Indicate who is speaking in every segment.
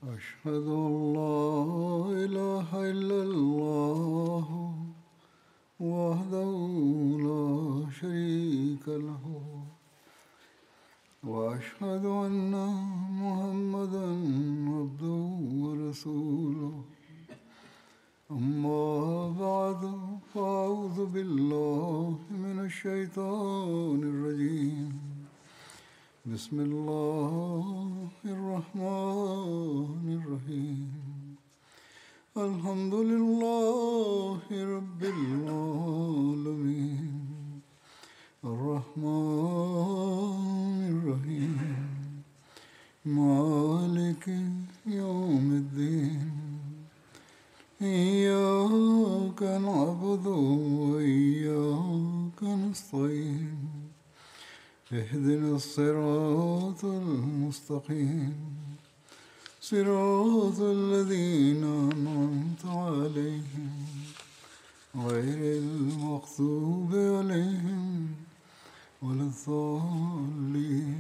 Speaker 1: أشهد أن لا إله إلا الله وحده لا شريك له وأشهد أن محمدا عبده ورسوله أما بعد فأعوذ بالله من الشيطان الرجيم بسم الله الرحمن الرحيم الحمد لله رب العالمين الرحمن الرحيم مالك يوم الدين إياك نعبد وإياك نستعين اهدنا الصراط المستقيم صراط الذين أنعمت عليهم غير المغضوب عليهم ولا الضالين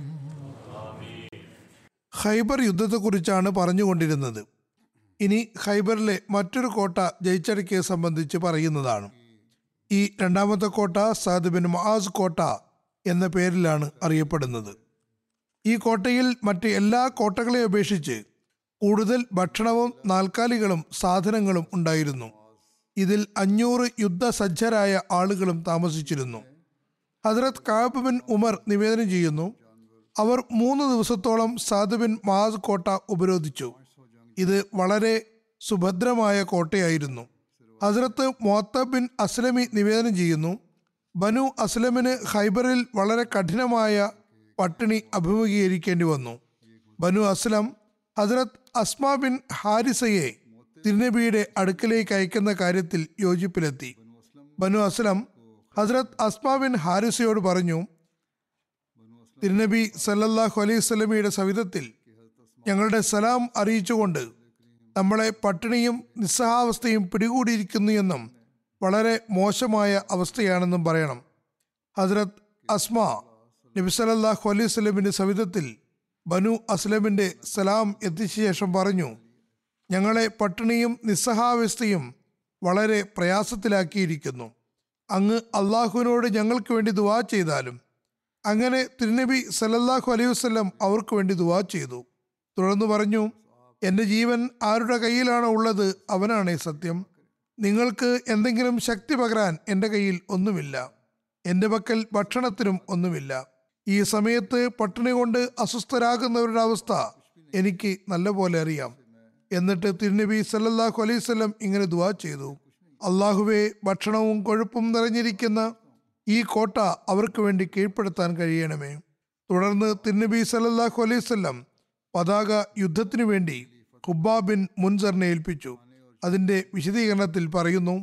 Speaker 2: ഖൈബർ യുദ്ധത്തെക്കുറിച്ചാണ് പറഞ്ഞുകൊണ്ടിരുന്നത് ഇനി ഖൈബറിലെ മറ്റൊരു കോട്ട ജയിച്ചടക്കിയെ സംബന്ധിച്ച് പറയുന്നതാണ് ഈ രണ്ടാമത്തെ കോട്ട സാദ് ബിൻ മഹാസ് കോട്ട എന്ന പേരിലാണ് അറിയപ്പെടുന്നത് ഈ കോട്ടയിൽ മറ്റ് എല്ലാ കോട്ടകളെ അപേക്ഷിച്ച് കൂടുതൽ ഭക്ഷണവും നാൽക്കാലികളും സാധനങ്ങളും ഉണ്ടായിരുന്നു ഇതിൽ അഞ്ഞൂറ് യുദ്ധസജ്ജരായ ആളുകളും താമസിച്ചിരുന്നു ഹസ്രത് കാബ് ബിൻ ഉമർ നിവേദനം ചെയ്യുന്നു അവർ മൂന്ന് ദിവസത്തോളം സാദ് ബിൻ മഹാസ് കോട്ട ഉപരോധിച്ചു ഇത് വളരെ സുഭദ്രമായ കോട്ടയായിരുന്നു ഹസ്രത്ത് മൊത്ത ബിൻ അസ്ലമി നിവേദനം ചെയ്യുന്നു ബനു അസ്ലമിന് ഖൈബറിൽ വളരെ കഠിനമായ പട്ടിണി അഭിമുഖീകരിക്കേണ്ടി വന്നു Banu Aslam Hazrat Asma bin ഹാരിസയെ തിരുനബിയുടെ അടുക്കലേക്ക് അയക്കുന്ന കാര്യത്തിൽ യോജിപ്പിലെത്തി Banu Aslam Hazrat Asma bin ഹാരിസയോട് പറഞ്ഞു തിരുനബി സല്ലല്ലാഹു അലൈഹി സ്വലമിയുടെ സവിധത്തിൽ ഞങ്ങളുടെ സലാം അറിയിച്ചുകൊണ്ട് നമ്മളെ പട്ടിണിയും നിസ്സഹാവസ്ഥയും പിടികൂടിയിരിക്കുന്നു എന്നും വളരെ മോശമായ അവസ്ഥയാണെന്നും പറയണം ഹസ്രത് അസ്മ നബി സല്ലല്ലാഹു അലൈഹി സ്വലമിന്റെ സവിധത്തിൽ ബനു അസ്ലമിന്റെ സലാം എത്തിച്ച ശേഷം പറഞ്ഞു ഞങ്ങളെ പട്ടിണിയും നിസ്സഹാവസ്ഥയും വളരെ പ്രയാസത്തിലാക്കിയിരിക്കുന്നു അങ്ങ് അള്ളാഹുവിനോട് ഞങ്ങൾക്ക് വേണ്ടി ദുവാ ചെയ്താലും അങ്ങനെ തിരുനബി സല്ലല്ലാഹു അലൈഹി വസ്ലം അവർക്ക് വേണ്ടി ദുവാ ചെയ്തു തുടർന്ന് പറഞ്ഞു എൻ്റെ ജീവൻ ആരുടെ കയ്യിലാണോ ഉള്ളത് അവനാണ് സത്യം നിങ്ങൾക്ക് എന്തെങ്കിലും ശക്തി പകരാൻ എൻ്റെ കയ്യിൽ ഒന്നുമില്ല എൻ്റെ പക്കൽ ഭക്ഷണത്തിനും ഒന്നുമില്ല ഈ സമയത്ത് പട്ടിണി കൊണ്ട് അസ്വസ്ഥരാകുന്നവരുടെ അവസ്ഥ എനിക്ക് നല്ലപോലെ അറിയാം എന്നിട്ട് തിരുനബി സല്ലല്ലാഹു അലൈഹി വസല്ലം ഇങ്ങനെ ദുവാ ചെയ്തു അള്ളാഹുവെ ഭക്ഷണവും കൊഴുപ്പും നിറഞ്ഞിരിക്കുന്ന ഈ കോട്ട അവർക്ക് വേണ്ടി കീഴ്പ്പെടുത്താൻ കഴിയണമേ തുടർന്ന് തിരുനബി സല്ലല്ലാഹു അലൈഹി വസല്ലം പതാക യുദ്ധത്തിനു വേണ്ടി ഖുബ്ബാ ബിൻ മുൻസറിനെ ഏൽപ്പിച്ചു അതിന്റെ വിശദീകരണത്തിൽ പറയുന്നു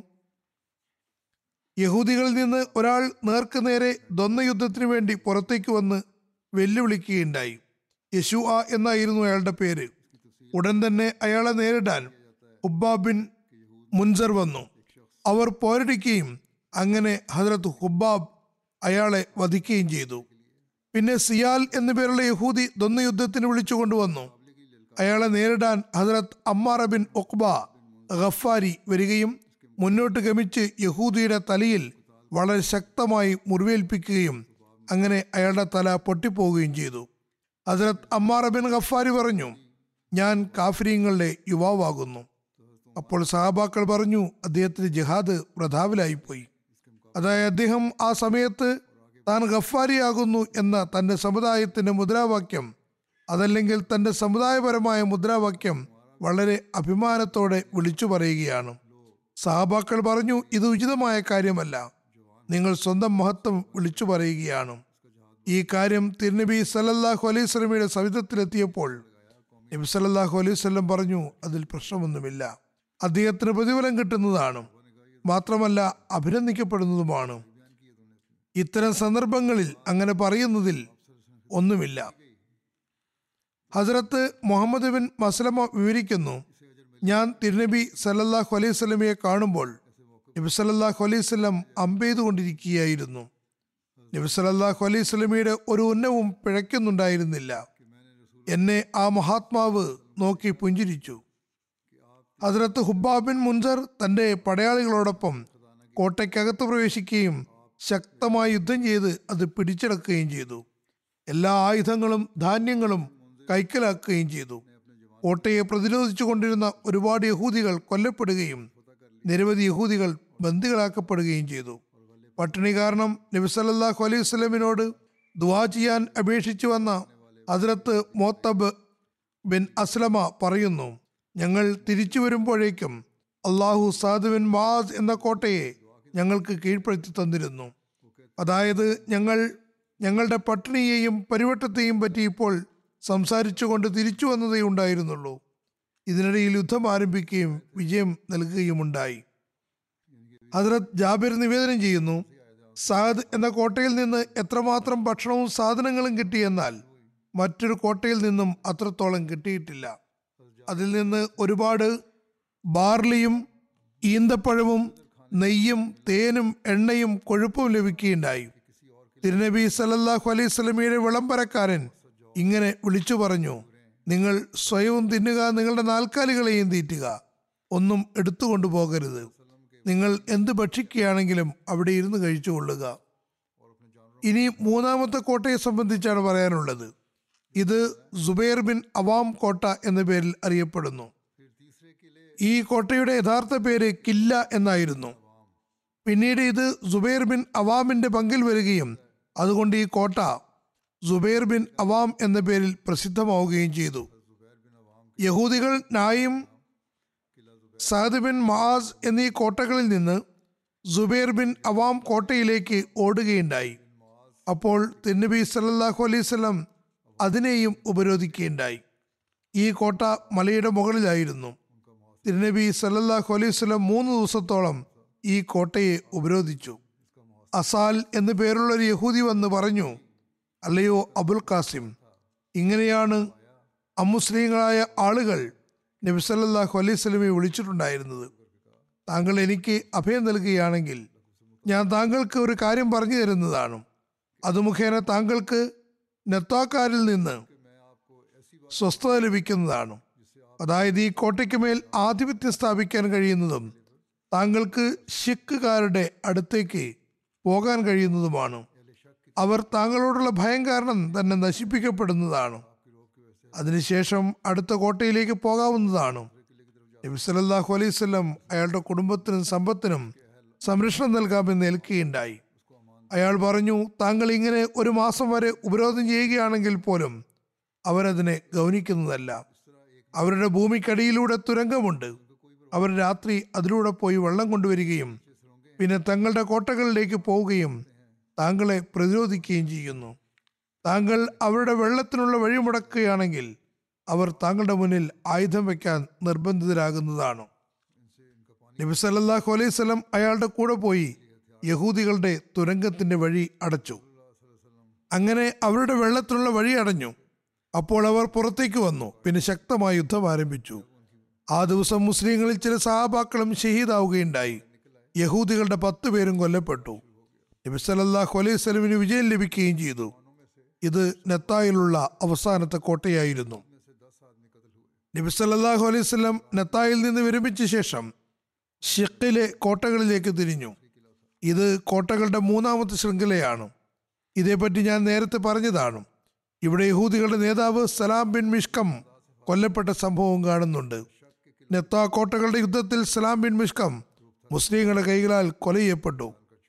Speaker 2: യഹൂദികളിൽ നിന്ന് ഒരാൾ നേർക്ക് നേരെ ദ്വന്ദ് യുദ്ധത്തിനു വേണ്ടി പുറത്തേക്ക് വന്ന് വെല്ലുവിളിക്കുകയുണ്ടായി യശു ആ എന്നായിരുന്നു അയാളുടെ പേര് ഉടൻ തന്നെ അയാളെ നേരിടാൻ ഹുബ്ബാ ബിൻ മുൻസർ വന്നു അവർ പോരടിക്കുകയും അങ്ങനെ ഹസ്രത്ത് ഹുബ്ബാബ് അയാളെ വധിക്കുകയും ചെയ്തു പിന്നെ സിയാൽ എന്നു പേരുള്ള യഹൂദി ദ്വന്ദ് യുദ്ധത്തിന് വിളിച്ചുകൊണ്ടുവന്നു അയാളെ നേരിടാൻ ഹസ്രത്ത് അമ്മാറ ബിൻ ഒക്ബ ഗഫാരി വരികയും മുന്നോട്ട് ഗമിച്ച് യഹൂദിയുടെ തലയിൽ വളരെ ശക്തമായി മുറിവേൽപ്പിക്കുകയും അങ്ങനെ അയാളുടെ തല പൊട്ടിപ്പോവുകയും ചെയ്തു ഹസ്രത്ത് അമ്മാറ ബിൻ ഗഫാരി പറഞ്ഞു ഞാൻ കാഫര്യങ്ങളുടെ യുവാവാകുന്നു അപ്പോൾ സഹാബാക്കൾ പറഞ്ഞു അദ്ദേഹത്തിന് ജിഹാദ് പ്രതാവിലായിപ്പോയി അതായത് അദ്ദേഹം ആ സമയത്ത് താൻ ഗഫാരിയാകുന്നു എന്ന തന്റെ സമുദായത്തിന്റെ മുദ്രാവാക്യം അതല്ലെങ്കിൽ തന്റെ സമുദായപരമായ മുദ്രാവാക്യം വളരെ അഭിമാനത്തോടെ വിളിച്ചു പറയുകയാണ് സഹാബാക്കൾ പറഞ്ഞു ഇത് ഉചിതമായ കാര്യമല്ല നിങ്ങൾ സ്വന്തം മഹത്വം വിളിച്ചു പറയുകയാണ് ഈ കാര്യം തിരുനബി സല്ലല്ലാഹു അലൈഹി സ്വലമിയുടെ സവിധത്തിലെത്തിയപ്പോൾ നബി സല്ലല്ലാഹു അലൈഹി വസല്ലം പറഞ്ഞു അതിൽ പ്രശ്നമൊന്നുമില്ല അദ്ദേഹത്തിന് പ്രതിഫലം കിട്ടുന്നതാണ് മാത്രമല്ല അഭിനന്ദിക്കപ്പെടുന്നതുമാണ് ഇത്തരം സന്ദർഭങ്ങളിൽ അങ്ങനെ പറയുന്നതിൽ ഒന്നുമില്ല ഹസ്രത്ത് മുഹമ്മദ് ബിൻ മസ്ലമ വിവരിക്കുന്നു ഞാൻ തിരുനബി സല്ലല്ലാഹു അലൈഹി സ്വലമയെ കാണുമ്പോൾ നബി സല്ലല്ലാഹു അലൈഹി സ്വലം അമ്പെയ്തുകൊണ്ടിരിക്കുകയായിരുന്നു നബി സല്ലല്ലാഹു അലൈഹി സ്വലമിയുടെ ഒരു ഉന്നവും പിഴയ്ക്കുന്നുണ്ടായിരുന്നില്ല എന്നെ ആ മഹാത്മാവ് നോക്കി പുഞ്ചിരിച്ചു ഹസ്രത്ത് ഹുബാബിൻ മുൻസർ തന്റെ പടയാളികളോടൊപ്പം കോട്ടയ്ക്കകത്ത് പ്രവേശിക്കുകയും ശക്തമായി യുദ്ധം ചെയ്ത് അത് പിടിച്ചെടുക്കുകയും ചെയ്തു എല്ലാ ആയുധങ്ങളും ധാന്യങ്ങളും കൈക്കലാക്കുകയും ചെയ്തു കോട്ടയെ പ്രതിരോധിച്ചു കൊണ്ടിരുന്ന ഒരുപാട് യഹൂദികൾ കൊല്ലപ്പെടുകയും നിരവധി യഹൂദികൾ ബന്ദികളാക്കപ്പെടുകയും ചെയ്തു പട്ടിണി കാരണം നബി സല്ലല്ലാഹു അലൈഹി വസല്ലമിനോട് ദുആ ചെയ്യാൻ അപേക്ഷിച്ചു വന്ന ഹസ്രത്ത് മോത്തബ് ബിൻ അസ്ലമ പറയുന്നു ഞങ്ങൾ തിരിച്ചു വരുമ്പോഴേക്കും അള്ളാഹു സാദ് ബിൻ മാസ് എന്ന കോട്ടയെ ഞങ്ങൾക്ക് കീഴ്പ്പെടുത്തി തന്നിരുന്നു അതായത് ഞങ്ങൾ ഞങ്ങളുടെ പട്ടിണിയെയും പരിവട്ടത്തെയും പറ്റി ഇപ്പോൾ സംസാരിച്ചുകൊണ്ട് തിരിച്ചു വന്നതേ ഉണ്ടായിരുന്നുള്ളൂ ഇതിനിടയിൽ യുദ്ധം ആരംഭിക്കുകയും വിജയം നൽകുകയുമുണ്ടായി ഹസ്രത് ജാബിർ നിവേദനം ചെയ്യുന്നു സാദ് എന്ന കോട്ടയിൽ നിന്ന് എത്രമാത്രം ഭക്ഷണവും സാധനങ്ങളും കിട്ടിയെന്നാൽ മറ്റൊരു കോട്ടയിൽ നിന്നും അത്രത്തോളം കിട്ടിയിട്ടില്ല അതിൽ നിന്ന് ഒരുപാട് ബാർലിയും ഈന്തപ്പഴവും നെയ്യും തേനും എണ്ണയും കൊഴുപ്പും ലഭിക്കുകയുണ്ടായി തിരുനബി സല്ലല്ലാഹു അലൈഹി സ്വലമിയുടെ വിളംബരക്കാരൻ ഇങ്ങനെ വിളിച്ചു പറഞ്ഞു നിങ്ങൾ സ്വയവും തിന്നുക നിങ്ങളുടെ നാൽക്കാലികളെയും തീറ്റുക ഒന്നും എടുത്തുകൊണ്ടു പോകരുത് നിങ്ങൾ എന്ത് ഭക്ഷിക്കുകയാണെങ്കിലും അവിടെ ഇരുന്ന് കഴിച്ചുകൊള്ളുക ഇനി മൂന്നാമത്തെ കോട്ടയെ സംബന്ധിച്ചാണ് പറയാനുള്ളത് ഇത് സുബൈർ ബിൻ അവാം കോട്ട എന്ന പേരിൽ അറിയപ്പെടുന്നു ഈ കോട്ടയുടെ യഥാർത്ഥ പേര് കില്ല എന്നായിരുന്നു പിന്നീട് ഇത് സുബൈർ ബിൻ അവാമിന്റെ പങ്കിൽ വരികയും അതുകൊണ്ട് ഈ കോട്ട സുബൈർ ബിൻ അവാം എന്ന പേരിൽ പ്രസിദ്ധമാവുകയും ചെയ്തു യഹൂദികൾ നായും സാദ് ബിൻ മാസ് എന്നീ കോട്ടകളിൽ നിന്ന് സുബൈർ ബിൻ അവാം കോട്ടയിലേക്ക് ഓടുകയുണ്ടായി അപ്പോൾ തിരുനബി സല്ലല്ലാഹു അലൈഹി വസല്ലം അതിനെയും ഉപരോധിക്കുകയുണ്ടായി ഈ കോട്ട മലയുടെ മുകളിലായിരുന്നു തിരുനബി സല്ലല്ലാഹു അലൈഹി വസല്ലം മൂന്ന് ദിവസത്തോളം ഈ കോട്ടയെ ഉപരോധിച്ചു അസാൽ എന്നു പേരുള്ള ഒരു യഹൂദി വന്ന് പറഞ്ഞു അല്ലയോ അബുൽ കാസിം ഇങ്ങനെയാണ് അമുസ്ലിങ്ങളായ ആളുകൾ നബി സല്ലല്ലാഹു അലൈഹി സ്വലമെ വിളിച്ചിട്ടുണ്ടായിരുന്നത് താങ്കൾ എനിക്ക് അഭയം നൽകുകയാണെങ്കിൽ ഞാൻ താങ്കൾക്ക് ഒരു കാര്യം പറഞ്ഞു തരുന്നതാണ് അത് മുഖേന താങ്കൾക്ക് നെത്താക്കാരിൽ നിന്ന് സ്വസ്ഥത ലഭിക്കുന്നതാണ് അതായത് ഈ കോട്ടയ്ക്ക് മേൽ ആധിപത്യം സ്ഥാപിക്കാൻ കഴിയുന്നതും താങ്കൾക്ക് ഷിക്കുകാരുടെ അടുത്തേക്ക് പോകാൻ കഴിയുന്നതുമാണ് അവർ താങ്കളോടുള്ള ഭയം കാരണം തന്നെ നശിപ്പിക്കപ്പെടുന്നതാണ് അതിനുശേഷം അടുത്ത കോട്ടയിലേക്ക് പോകാവുന്നതാണ് നബി സല്ലല്ലാഹു അലൈഹി വസല്ലം അയാളുടെ കുടുംബത്തിനും സമ്പത്തിനും സംരക്ഷണം നൽകാമെന്ന് ഏൽക്കുകയുണ്ടായി അയാൾ പറഞ്ഞു താങ്കൾ ഇങ്ങനെ ഒരു മാസം വരെ ഉപരോധം ചെയ്യുകയാണെങ്കിൽ പോലും അവരതിനെ ഗൗനിക്കുന്നതല്ല അവരുടെ ഭൂമിക്കടിയിലൂടെ തുരങ്കമുണ്ട് അവർ രാത്രി അതിലൂടെ പോയി വെള്ളം കൊണ്ടുവരികയും പിന്നെ തങ്ങളുടെ കോട്ടകളിലേക്ക് പോവുകയും താങ്കളെ പ്രതിരോധിക്കുകയും ചെയ്യുന്നു താങ്കൾ അവരുടെ വെള്ളത്തിനുള്ള വഴി മുടക്കുകയാണെങ്കിൽ അവർ താങ്കളുടെ മുന്നിൽ ആയുധം വെക്കാൻ നിർബന്ധിതരാകുന്നതാണ് നബി സല്ലല്ലാഹു അലൈഹി വസല്ലം അയാളുടെ കൂടെ പോയി യഹൂദികളുടെ തുരങ്കത്തിന്റെ വഴി അടച്ചു അങ്ങനെ അവരുടെ വെള്ളത്തിനുള്ള വഴി അടഞ്ഞു അപ്പോൾ അവർ പുറത്തേക്ക് വന്നു പിന്നെ ശക്തമായ യുദ്ധം ആരംഭിച്ചു ആ ദിവസം മുസ്ലിങ്ങളിൽ ചില സഹാബാക്കളും ഷഹീദാവുകയുണ്ടായി യഹൂദികളുടെ പത്ത് പേരും കൊല്ലപ്പെട്ടു നബി സല്ലല്ലാഹു അലൈഹി വസല്ലമിന് വിജയം ലഭിക്കുകയും ചെയ്തു ഇത് നെത്തായിലുള്ള അവസാനത്തെ കോട്ടയായിരുന്നു നബി സല്ലല്ലാഹു അലൈഹി വസല്ലം നെത്തായിൽ നിന്ന് വിരമിച്ച ശേഷം ഷിഖിലെ കോട്ടകളിലേക്ക് തിരിഞ്ഞു ഇത് കോട്ടകളുടെ മൂന്നാമത്തെ ശൃംഖലയാണ് ഇതേപ്പറ്റി ഞാൻ നേരത്തെ പറഞ്ഞതാണ് ഇവിടെ യഹൂദികളുടെ നേതാവ് സലാം ബിൻ മിഷ്കം കൊല്ലപ്പെട്ട സംഭവം കാണുന്നുണ്ട് നെത്ത കോട്ടകളുടെ യുദ്ധത്തിൽ സലാം ബിൻ മിഷ്കം മുസ്ലിങ്ങളുടെ കൈകളാൽ കൊല ചെയ്യപ്പെട്ടു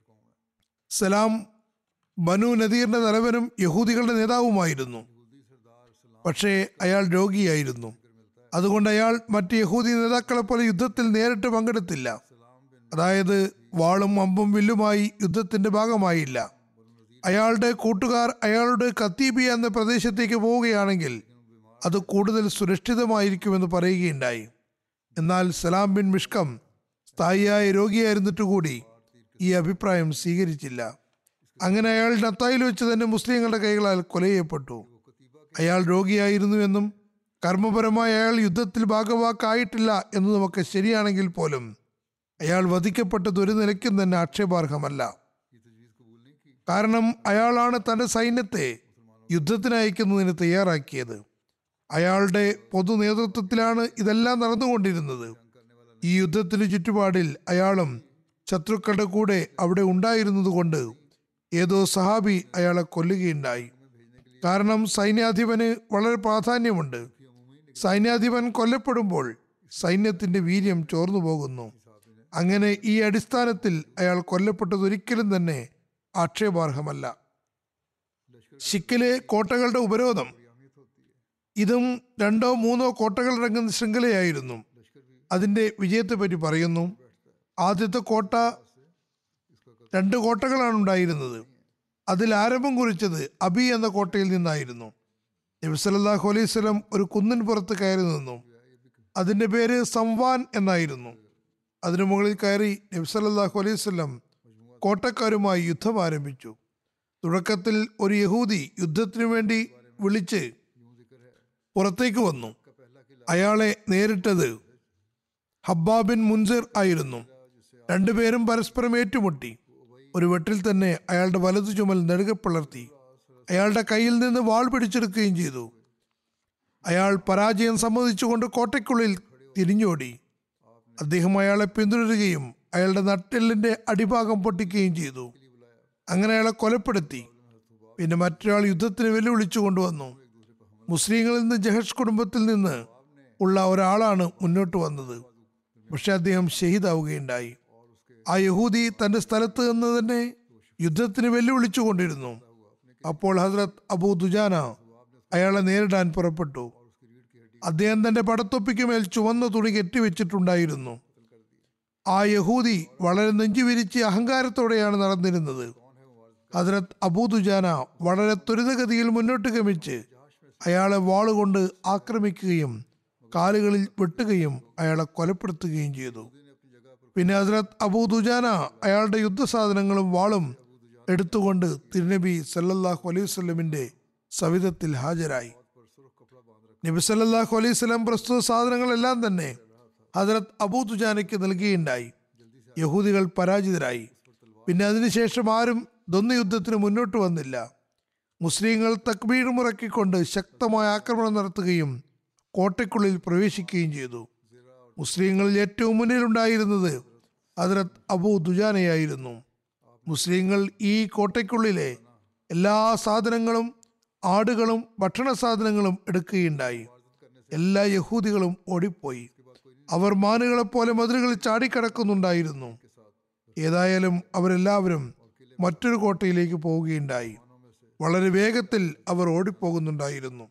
Speaker 2: സലാം ബനു നദീറിന്റെ തലവനും യഹൂദികളുടെ നേതാവുമായിരുന്നു പക്ഷേ അയാൾ രോഗിയായിരുന്നു അതുകൊണ്ട് അയാൾ മറ്റ് യഹൂദി നേതാക്കളെ പോലെ യുദ്ധത്തിൽ നേരിട്ട് പങ്കെടുത്തില്ല അതായത് വാളും അമ്പും വില്ലുമായി യുദ്ധത്തിന്റെ ഭാഗമായില്ല അയാളുടെ കൂട്ടുകാർ അയാളുടെ കത്തീബിയ എന്ന പ്രദേശത്തേക്ക് പോവുകയാണെങ്കിൽ അത് കൂടുതൽ സുരക്ഷിതമായിരിക്കുമെന്ന് പറയുകയുണ്ടായി എന്നാൽ സലാം ബിൻ മിഷ്കം സ്ഥായിയായ രോഗിയായിരുന്നിട്ട് കൂടി ഈ അഭിപ്രായം സ്വീകരിച്ചില്ല അങ്ങനെ അയാൾ നത്തായിൽ വെച്ച് തന്നെ മുസ്ലിങ്ങളുടെ കൈകളാൽ കൊല ചെയ്യപ്പെട്ടു അയാൾ രോഗിയായിരുന്നുവെന്നും കർമ്മപരമായി അയാൾ യുദ്ധത്തിൽ ഭാഗവാക്കായിട്ടില്ല എന്നതുമൊക്കെ ശരിയാണെങ്കിൽ പോലും അയാൾ വധിക്കപ്പെട്ടത് ഒരു നിലയ്ക്കും തന്നെ ആക്ഷേപാർഹമല്ല കാരണം അയാളാണ് തന്റെ സൈന്യത്തെ യുദ്ധത്തിന് അയക്കുന്നതിന് തയ്യാറാക്കിയത് അയാളുടെ പൊതു നേതൃത്വത്തിലാണ് ഇതെല്ലാം നടന്നുകൊണ്ടിരുന്നത് ഈ യുദ്ധത്തിന് ചുറ്റുപാടിൽ അയാളും ശത്രുക്കളുടെ കൂടെ അവിടെ ഉണ്ടായിരുന്നതുകൊണ്ട് ഏതോ സഹാബി അയാളെ കൊല്ലുകയുണ്ടായി കാരണം സൈന്യാധിപന് വളരെ പ്രാധാന്യമുണ്ട് സൈന്യാധിപൻ കൊല്ലപ്പെടുമ്പോൾ സൈന്യത്തിന്റെ വീര്യം ചോർന്നു പോകുന്നു അങ്ങനെ ഈ അടിസ്ഥാനത്തിൽ അയാൾ കൊല്ലപ്പെട്ടത് ഒരിക്കലും തന്നെ ആക്ഷേപാർഹമല്ല ഷിക്കിലെ കോട്ടകളുടെ ഉപരോധം ഇതും രണ്ടോ മൂന്നോ കോട്ടകളടങ്ങുന്ന ശൃംഖലയായിരുന്നു അതിന്റെ വിജയത്തെപ്പറ്റി പറയുന്നു ആദ്യത്തെ കോട്ട രണ്ട് കോട്ടകളാണ് ഉണ്ടായിരുന്നത് അതിൽ ആരംഭം കുറിച്ചത് അബി എന്ന കോട്ടയിൽ നിന്നായിരുന്നു നബി സല്ലല്ലാഹു അലൈഹി വസല്ലം ഒരു കുന്നിൻ പുറത്ത് കയറി നിന്നു അതിന്റെ പേര് സംവാൻ എന്നായിരുന്നു അതിനു മുകളിൽ കയറി നബി സല്ലല്ലാഹു അലൈഹി വസല്ലം കോട്ടക്കാരുമായി യുദ്ധം ആരംഭിച്ചു തുടക്കത്തിൽ ഒരു യഹൂദി യുദ്ധത്തിനു വേണ്ടി വിളിച്ച് പുറത്തേക്ക് വന്നു അയാളെ നേരിട്ടത് ഹബ്ബാബിൻ മുൻസിർ ആയിരുന്നു രണ്ടുപേരും പരസ്പരം ഏറ്റുമുട്ടി ഒരു വെട്ടിൽ തന്നെ അയാളുടെ വലതു ചുമൽ നെടുകെ പിളർത്തി അയാളുടെ കയ്യിൽ നിന്ന് വാൾ പിടിച്ചെടുക്കുകയും ചെയ്തു അയാൾ പരാജയം സമ്മതിച്ചുകൊണ്ട് കോട്ടയ്ക്കുള്ളിൽ തിരിഞ്ഞോടി അദ്ദേഹം അയാളെ പിന്തുടരുകയും അയാളുടെ നട്ടെല്ലിന്റെ അടിഭാഗം പൊട്ടിക്കുകയും ചെയ്തു അങ്ങനെ അയാളെ കൊലപ്പെടുത്തി പിന്നെ മറ്റൊരാൾ യുദ്ധത്തിന് വെല്ലുവിളിച്ചു കൊണ്ടുവന്നു മുസ്ലിങ്ങളിൽ നിന്ന് ജഹഷ് കുടുംബത്തിൽ നിന്ന് ഉള്ള ഒരാളാണ് മുന്നോട്ട് വന്നത് പക്ഷെ അദ്ദേഹം ഷഹീദാവുകയുണ്ടായി ആ യഹൂദി തന്റെ സ്ഥലത്ത് നിന്ന് തന്നെ യുദ്ധത്തിന് വെല്ലുവിളിച്ചു കൊണ്ടിരുന്നു അപ്പോൾ ഹസ്രത് അബൂ ദുജാന അയാളെ നേരിടാൻ പുറപ്പെട്ടു അദ്ദേഹം തന്റെ പടത്തൊപ്പിക്ക് മേൽ ചുവന്ന തുണി കെട്ടിവെച്ചിട്ടുണ്ടായിരുന്നു ആ യഹൂദി വളരെ നെഞ്ചുവിരിച്ച് അഹങ്കാരത്തോടെയാണ് നടന്നിരുന്നത് ഹസ്രത് അബൂദുജാന വളരെ ത്വരിതഗതിയിൽ മുന്നോട്ട് ഗമിച്ച് അയാളെ വാളുകൊണ്ട് ആക്രമിക്കുകയും കാലുകളിൽ വെട്ടുകയും അയാളെ കൊലപ്പെടുത്തുകയും ചെയ്തു പിന്നെ ഹസ്രത് അബൂദുജാന അയാളുടെ യുദ്ധസാധനങ്ങളും വാളും എടുത്തുകൊണ്ട് തിരുനബി സല്ലല്ലാഹു അലൈഹി വസല്ലമിന്റെ സവിധത്തിൽ ഹാജരായി നബി സല്ലല്ലാഹു അലൈഹി വസല്ലം പ്രസ്തുത സാധനങ്ങളെല്ലാം തന്നെ ഹസ്രത് അബൂദുജാനയ്ക്ക് നൽകുകയുണ്ടായി യഹൂദികൾ പരാജിതരായി പിന്നെ അതിനുശേഷം ആരും ദ്വന്ദ് യുദ്ധത്തിന് മുന്നോട്ട് വന്നില്ല മുസ്ലിങ്ങൾ തക്ബീർ മുറക്കിക്കൊണ്ട് ശക്തമായ ആക്രമണം നടത്തുകയും കോട്ടയ്ക്കുള്ളിൽ പ്രവേശിക്കുകയും ചെയ്തു മുസ്ലിങ്ങളിൽ ഏറ്റവും മുന്നിലുണ്ടായിരുന്നത് ഹദ്രത് അബൂ ദുജാനയായിരുന്നു മുസ്ലിങ്ങൾ ഈ കോട്ടയ്ക്കുള്ളിലെ എല്ലാ സാധനങ്ങളും ആടുകളും ഭക്ഷണ സാധനങ്ങളും എടുക്കുകയുണ്ടായി എല്ലാ യഹൂദികളും ഓടിപ്പോയി അവർ മാനുകളെപ്പോലെ മതിലുകളിൽ ചാടിക്കടക്കുന്നുണ്ടായിരുന്നു ഏതായാലും അവരെല്ലാവരും മറ്റൊരു കോട്ടയിലേക്ക് പോവുകയുണ്ടായി വളരെ വേഗത്തിൽ അവർ ഓടിപ്പോകുന്നുണ്ടായിരുന്നു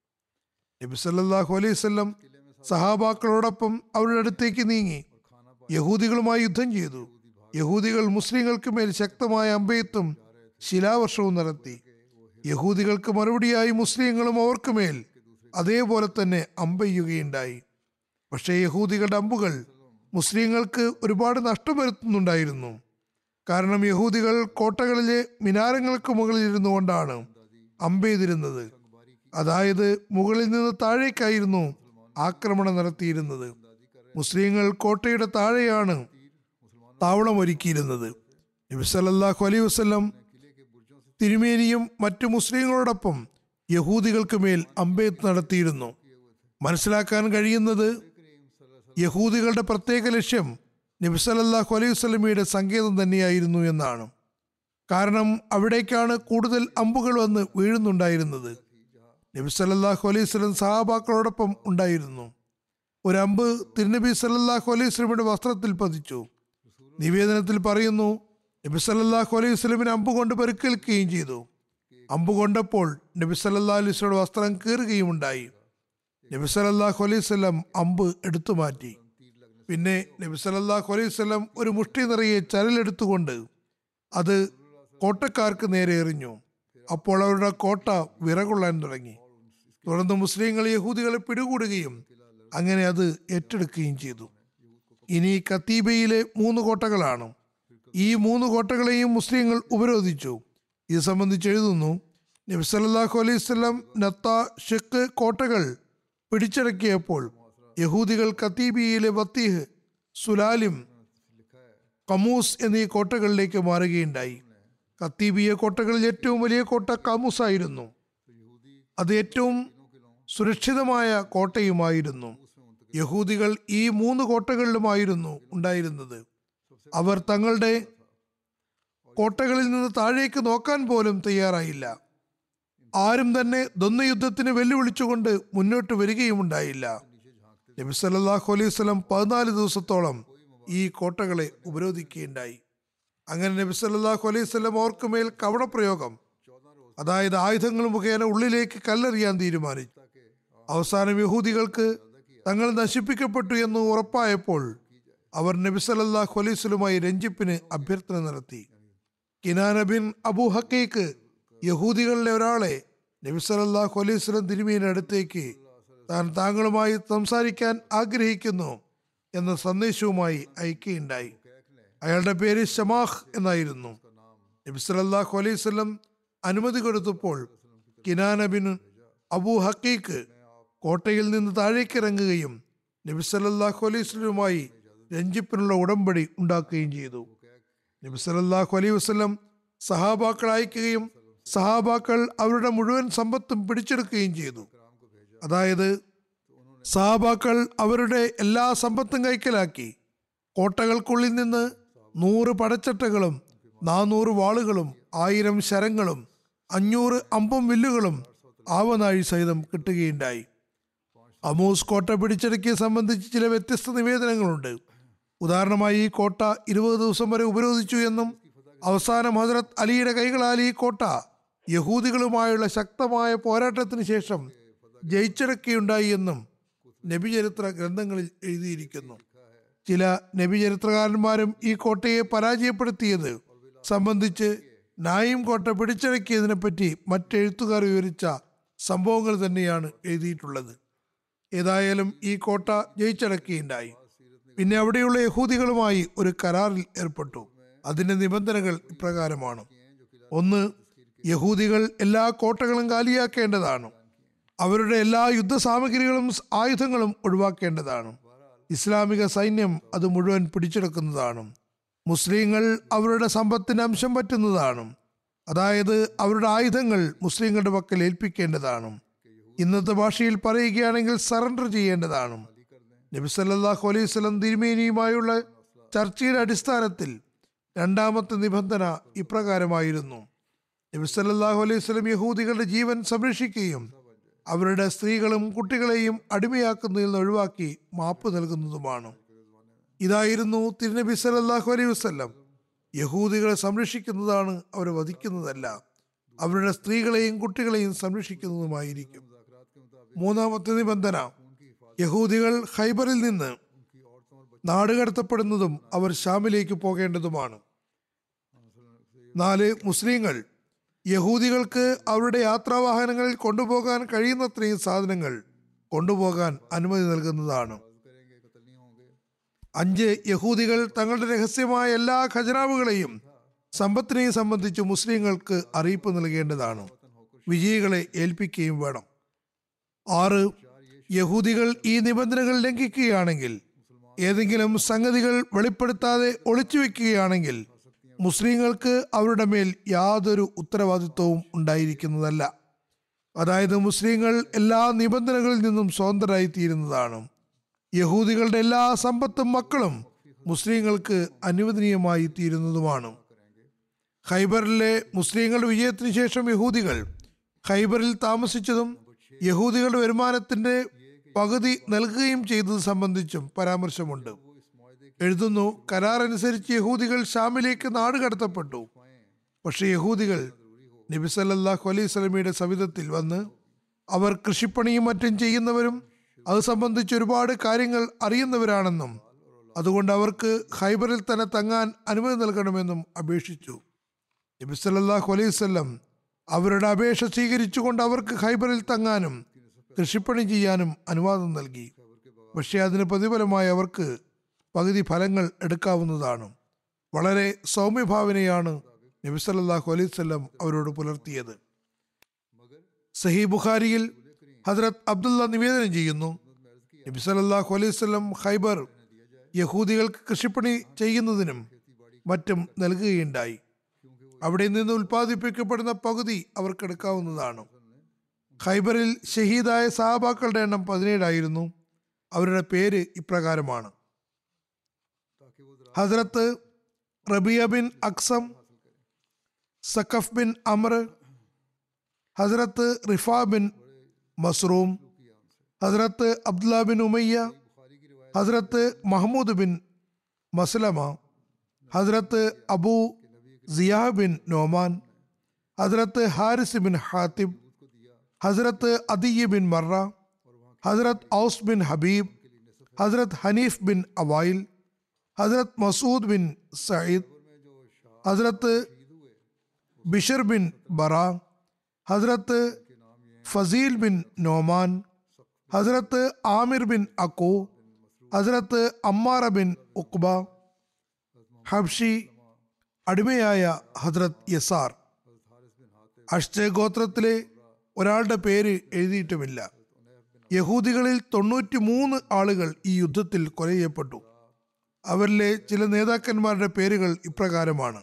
Speaker 2: നബി സല്ലല്ലാഹു അലൈഹി വസല്ലം സഹാബാക്കളോടൊപ്പം അവരുടെ അടുത്തേക്ക് നീങ്ങി യഹൂദികളുമായി യുദ്ധം ചെയ്തു യഹൂദികൾ മുസ്ലിങ്ങൾക്ക് മേൽ ശക്തമായ അമ്പയത്തും ശിലാവർഷവും നടത്തി യഹൂദികൾക്ക് മറുപടിയായി മുസ്ലിങ്ങളും അവർക്ക് മേൽ അതേപോലെ തന്നെ അമ്പെയ്യുകയുണ്ടായി പക്ഷേ യഹൂദികളുടെ അമ്പുകൾ മുസ്ലിങ്ങൾക്ക് ഒരുപാട് നഷ്ടം വരുത്തുന്നുണ്ടായിരുന്നു കാരണം യഹൂദികൾ കോട്ടകളിലെ മിനാരങ്ങൾക്ക് മുകളിൽ ഇരുന്നു കൊണ്ടാണ് അമ്പെയ്തിരുന്നത് അതായത് മുകളിൽ നിന്ന് താഴേക്കായിരുന്നു ആക്രമണം നടത്തിയിരുന്നത് മുസ്ലിങ്ങൾ കോട്ടയുടെ താഴെയാണ് താവളം ഒരുക്കിയിരുന്നത് നബി സല്ലല്ലാഹു അലൈഹി വസല്ലം തിരുമേനിയും മറ്റു മുസ്ലിങ്ങളോടൊപ്പം യഹൂദികൾക്ക് മേൽ അമ്പെയ്ത്ത് നടത്തിയിരുന്നു മനസ്സിലാക്കാൻ കഴിയുന്നത് യഹൂദികളുടെ പ്രത്യേക ലക്ഷ്യം നബി സല്ലല്ലാഹു അലൈഹി വസല്ലമയുടെ സങ്കേതം തന്നെയായിരുന്നു എന്നാണ് കാരണം അവിടേക്കാണ് കൂടുതൽ അമ്പുകൾ വന്ന് വീഴുന്നുണ്ടായിരുന്നത് നബി സല്ലല്ലാഹു അലൈഹി വസല്ലം സഹാബാക്കളോടൊപ്പം ഉണ്ടായിരുന്നു ഒരു അമ്പ് തിരുനബി സല്ലല്ലാഹു അലൈഹി വസല്ലമയുടെ വസ്ത്രത്തിൽ പതിച്ചു നിവേദനത്തിൽ പറയുന്നു നബി സല്ലല്ലാഹു അലൈഹി വസല്ലമിന് അമ്പ് കൊണ്ട് പരിക്കേൽക്കുകയും ചെയ്തു അമ്പ് കൊണ്ടപ്പോൾ നബി സല്ലല്ലാഹു അലൈഹി വസല്ലമയുടെ വസ്ത്രം കീറുകയും ഉണ്ടായി നബി സല്ലല്ലാഹു അലൈഹി വസല്ലം അമ്പ് എടുത്തു മാറ്റി പിന്നെ നബി സല്ലല്ലാഹു അലൈഹി വസല്ലം ഒരു മുഷ്ടി നിറയെ ചരലെടുത്തുകൊണ്ട് അത് കോട്ടക്കാർക്ക് നേരെ എറിഞ്ഞു അപ്പോൾ അവരുടെ കോട്ട വിറകൊള്ളാൻ തുടങ്ങി തുടർന്ന് മുസ്ലിങ്ങൾ യഹൂദികളെ പിടികൂടുകയും അങ്ങനെ അത് ഏറ്റെടുക്കുകയും ചെയ്തു ഇനി കത്തീബയിലെ മൂന്ന് കോട്ടകളാണ് ഈ മൂന്ന് കോട്ടകളെയും മുസ്ലിങ്ങൾ ഉപരോധിച്ചു ഇത് സംബന്ധിച്ച് എഴുതുന്നു നബി സല്ലല്ലാഹു അലൈഹി വസല്ലം നത്ത ഷെക്ക് കോട്ടകൾ പിടിച്ചടക്കിയപ്പോൾ യഹൂദികൾ കത്തീബിയയിലെ ബത്തീഹ് സുലാലിം കമൂസ് എന്നീ കോട്ടകളിലേക്ക് മാറുകയുണ്ടായി കത്തീബിയ കോട്ടകളിൽ ഏറ്റവും വലിയ കോട്ട കാമൂസ് ആയിരുന്നു അത് ഏറ്റവും സുരക്ഷിതമായ കോട്ടയുമായിരുന്നു യഹൂദികൾ ഈ മൂന്ന് കോട്ടകളിലുമായിരുന്നു ഉണ്ടായിരുന്നത് അവർ തങ്ങളുടെ കോട്ടകളിൽ നിന്ന് താഴേക്ക് നോക്കാൻ പോലും തയ്യാറായില്ല ആരും തന്നെ ദ്വന്ദ്വയുദ്ധത്തിന് വെല്ലുവിളിച്ചുകൊണ്ട് മുന്നോട്ട് വരികയുമുണ്ടായില്ല നബി സല്ലല്ലാഹു അലൈഹി വസല്ലം പതിനാല് ദിവസത്തോളം ഈ കോട്ടകളെ ഉപരോധിക്കുകയുണ്ടായി അങ്ങനെ നബി സല്ലല്ലാഹു അലൈഹി വസല്ലം ഓർക്കുമേൽ കവടപ്രയോഗം അതായത് ആയുധങ്ങൾ മുഖേന ഉള്ളിലേക്ക് കല്ലെറിയാൻ തീരുമാനിച്ചു അവസാനം യഹൂദികൾക്ക് തങ്ങൾ നശിപ്പിക്കപ്പെട്ടു എന്ന് ഉറപ്പായപ്പോൾ അവർ നബി സല്ലല്ലാഹു അലൈഹി വസല്ലമയുമായി രഞ്ജിപ്പിന് അഭ്യർത്ഥന നടത്തി കിനാന ബിൻ അബു ഹക്കൈക്ക് യഹൂദികളിലെ ഒരാളെ നബി സല്ലല്ലാഹു അലൈഹി വസല്ലം തിരുമീൻ്റെ അടുത്തേക്ക് താൻ താങ്കളുമായി സംസാരിക്കാൻ ആഗ്രഹിക്കുന്നു എന്ന സന്ദേശവുമായി അയക്കുകയുണ്ടായി അയാളുടെ പേര് ഷമാഹ് എന്നായിരുന്നു നബി സല്ലല്ലാഹു അലൈഹി വസല്ലം അനുമതി കൊടുത്തപ്പോൾ കിനാന ബിൻ അബു ഹക്കീക്ക് കോട്ടയിൽ നിന്ന് താഴേക്ക് ഇറങ്ങുകയും നബി സല്ലല്ലാഹു അലൈഹി വസല്ലമയുമായി രഞ്ജിപ്പിനുള്ള ഉടമ്പടി ഉണ്ടാക്കുകയും ചെയ്തു നബി സല്ലല്ലാഹു അലൈഹി വസല്ലം സഹാബാക്കൾ അയക്കുകയും സഹാബാക്കൾ അവരുടെ മുഴുവൻ സമ്പത്തും പിടിച്ചെടുക്കുകയും ചെയ്തു അതായത് സഹാബാക്കൾ അവരുടെ എല്ലാ സമ്പത്തും കൈക്കലാക്കി കോട്ടകൾക്കുള്ളിൽ നിന്ന് നൂറ് പടച്ചട്ടകളും നാനൂറ് വാളുകളും ആയിരം ശരങ്ങളും അഞ്ഞൂറ് അമ്പും വില്ലുകളും ആവനാഴി സഹിതം കിട്ടുകയുണ്ടായി അമൂസ് കോട്ട പിടിച്ചെടുക്കിയെ സംബന്ധിച്ച് ചില വ്യത്യസ്ത നിവേദനങ്ങളുണ്ട് ഉദാഹരണമായി ഈ കോട്ട ഇരുപത് ദിവസം വരെ ഉപരോധിച്ചു എന്നും അവസാനം ഹജറത്ത് അലിയുടെ കൈകളാൽ ഈ കോട്ട യഹൂദികളുമായുള്ള ശക്തമായ പോരാട്ടത്തിന് ശേഷം ജയിച്ചടക്കുകയുണ്ടായി എന്നും നബിചരിത്ര ഗ്രന്ഥങ്ങളിൽ എഴുതിയിരിക്കുന്നു ചില നബിചരിത്രകാരന്മാരും ഈ കോട്ടയെ പരാജയപ്പെടുത്തിയത് സംബന്ധിച്ച് നായിം കോട്ട പിടിച്ചടക്കിയതിനെ പറ്റി മറ്റെഴുത്തുകാർ വിവരിച്ച സംഭവങ്ങൾ തന്നെയാണ് എഴുതിയിട്ടുള്ളത് ഏതായാലും ഈ കോട്ട ജയിച്ചടക്കുകയുണ്ടായി പിന്നെ അവിടെയുള്ള യഹൂദികളുമായി ഒരു കരാറിൽ ഏർപ്പെട്ടു അതിന്റെ നിബന്ധനകൾ ഇപ്രകാരമാണ് ഒന്ന് യഹൂദികൾ എല്ലാ കോട്ടകളും കാലിയാക്കേണ്ടതാണ് അവരുടെ എല്ലാ യുദ്ധസാമഗ്രികളും ആയുധങ്ങളും ഒഴിവാക്കേണ്ടതാണ് ഇസ്ലാമിക സൈന്യം അത് മുഴുവൻ പിടിച്ചെടുക്കുന്നതാണ് മുസ്ലിങ്ങൾ അവരുടെ സമ്പത്തിന് അംശം പറ്റുന്നതാണ് അതായത് അവരുടെ ആയുധങ്ങൾ മുസ്ലിങ്ങളുടെ പക്കൽ ഏൽപ്പിക്കേണ്ടതാണ് ഇന്നത്തെ ഭാഷയിൽ പറയുകയാണെങ്കിൽ സറണ്ടർ ചെയ്യേണ്ടതാണ് നബി സല്ലല്ലാഹു അലൈഹി വസല്ലം തിരുമേനിയുമായുള്ള ചർച്ചയുടെ അടിസ്ഥാനത്തിൽ രണ്ടാമത്തെ നിബന്ധന ഇപ്രകാരമായിരുന്നു നബി സല്ലല്ലാഹു അലൈഹി വസല്ലം യഹൂദികളുടെ ജീവൻ സംരക്ഷിക്കുകയും അവരുടെ സ്ത്രീകളും കുട്ടികളെയും അടിമയാക്കുന്നതിൽ നിന്ന് ഒഴിവാക്കി മാപ്പ് നൽകുന്നതുമാണ് ഇതായിരുന്നു തിരുനബി സല്ലല്ലാഹു അലൈഹി വസല്ലം യഹൂദികളെ സംരക്ഷിക്കുന്നതാണ് അവരെ വധിക്കുന്നതല്ല അവരുടെ സ്ത്രീകളെയും കുട്ടികളെയും സംരക്ഷിക്കുന്നതുമായിരിക്കും മൂന്നാമത്തെ നിബന്ധന യഹൂദികൾ ഹൈബറിൽ നിന്ന് നാടുകടത്തപ്പെടുന്നതും അവർ ഷാമിലേക്ക് പോകേണ്ടതുമാണ് നാല് മുസ്ലിങ്ങൾ യഹൂദികൾക്ക് അവരുടെ യാത്രാവാഹനങ്ങളിൽ കൊണ്ടുപോകാൻ കഴിയുന്നത്രയും സാധനങ്ങൾ കൊണ്ടുപോകാൻ അനുമതി നൽകുന്നതാണ് അഞ്ച് യഹൂദികൾ തങ്ങളുടെ രഹസ്യമായ എല്ലാ ഖജനാവുകളെയും സമ്പത്തിനെയും സംബന്ധിച്ച് മുസ്ലിങ്ങൾക്ക് അറിയിപ്പ് നൽകേണ്ടതാണ് വിജയികളെ ഏൽപ്പിക്കുകയും വേണം ആറ് യാഹൂദികൾ ഈ നിബന്ധനകൾ ലംഘിക്കുകയാണെങ്കിൽ ഏതെങ്കിലും സംഗതികൾ വെളിപ്പെടുത്താതെ ഒളിച്ചു വെക്കുകയാണെങ്കിൽ മുസ്ലിങ്ങൾക്ക് അവരുടെ മേൽ യാതൊരു ഉത്തരവാദിത്വവും ഉണ്ടായിരിക്കുന്നതല്ല അതായത് മുസ്ലിങ്ങൾ എല്ലാ നിബന്ധനകളിൽ നിന്നും സ്വതന്ത്രരായി തീരുന്നതാണ് യഹൂദികളുടെ എല്ലാ സമ്പത്തും മക്കളും മുസ്ലിങ്ങൾക്ക് അനുവദനീയമായി തീരുന്നതുമാണ് ഖൈബറിലെ മുസ്ലിങ്ങളുടെ വിജയത്തിന് ശേഷം യഹൂദികൾ ഖൈബറിൽ താമസിച്ചതും യഹൂദികളുടെ വരുമാനത്തിന്റെ പകുതി നൽകുകയും ചെയ്തത് സംബന്ധിച്ചും പരാമർശമുണ്ട് എഴുതുന്നു കരാർ അനുസരിച്ച് യഹൂദികൾ ഷാമിലേക്ക് നാട് കടത്തപ്പെട്ടു പക്ഷെ യഹൂദികൾ നബി സല്ലല്ലാഹു അലൈഹി സ്വലമിയുടെ സവിധത്തിൽ വന്ന് അവർ കൃഷിപ്പണിയും മറ്റും ചെയ്യുന്നവരും അത് സംബന്ധിച്ച് ഒരുപാട് കാര്യങ്ങൾ അറിയുന്നവരാണെന്നും അതുകൊണ്ട് അവർക്ക് ഹൈബറിൽ തന്നെ തങ്ങാൻ അനുമതി നൽകണമെന്നും അപേക്ഷിച്ചു നബി സല്ലല്ലാഹു അലൈഹി വസല്ലം അവരുടെ അപേക്ഷ സ്വീകരിച്ചുകൊണ്ട് അവർക്ക് ഹൈബറിൽ തങ്ങാനും കൃഷിപ്പണി ചെയ്യാനും അനുവാദം നൽകി പക്ഷേ അതിന് പ്രതിഫലമായി അവർക്ക് പകുതി ഫലങ്ങൾ എടുക്കാവുന്നതാണ് വളരെ സൗമ്യഭാവനയാണ് നബി സല്ലല്ലാഹു അലൈഹി വസല്ലം അവരോട് പുലർത്തിയത് സഹി ബുഖാരിയിൽ ഹസ്രത്ത് അബ്ദുള്ള നിവേദനം ചെയ്യുന്നു നബി സല്ലല്ലാഹു അലൈഹി വസല്ലം ഖൈബർ യഹൂദികൾക്ക് കൃഷിപ്പണി ചെയ്യുന്നതിനും മറ്റും നൽകുകയുണ്ടായി അവിടെ നിന്ന് ഉൽപ്പാദിപ്പിക്കപ്പെടുന്ന പകുതി അവർക്ക് എടുക്കാവുന്നതാണ് ഖൈബറിൽ ഷഹീദായ സഹാബാക്കളുടെ എണ്ണം പതിനേഴായിരുന്നു അവരുടെ പേര് ഇപ്രകാരമാണ് Hazrat Rabia bin Aksam Sakaf bin Amr Hazrat Rifa bin മസ്റൂം ഹസ്രത്ത് അബ്ദുല്ല ബിൻ ഉമയ്യ ഹസ്രത്ത് മഹമ്മൂദ് ബിൻ മസ്ലമ ഹസ്രത്ത് അബൂ സിയാ ബിൻ നോമാൻ ഹസ്രത്ത് ഹാരിസ് ബിൻ ഹാത്തിബ് ഹസ്രത്ത് അദിയ ബിൻ മറ ഹസ്രത്ത് ഔസ് ബിൻ ഹബീബ് ഹസ്രത്ത് ഹനീഫ് ബിൻ അവായിൽ ഹസ്രത്ത് മസൂദ് ബിൻ സയ്യിദ് ഹസ്രത്ത് ബിഷർ ബിൻ ബറ ഹസ്രത്ത് ഫസീൽ ബിൻ നോമാൻ ഹസ്രത്ത് ആമിർ ബിൻ അക്കു ഹസ്രത്ത് അമ്മാറ ബിൻ ഉക്ബ ഹബ്ഷി അടിമയായ ഹസ്രത്ത് യസാർ അഷ്ടെ ഗോത്രത്തിലെ ഒരാളുടെ പേര് എഴുതിയിട്ടുമില്ല യഹൂദികളിൽ തൊണ്ണൂറ്റി മൂന്ന് ആളുകൾ ഈ യുദ്ധത്തിൽ കൊല ചെയ്യപ്പെട്ടു അവരിലെ ചില നേതാക്കന്മാരുടെ പേരുകൾ ഇപ്രകാരമാണ്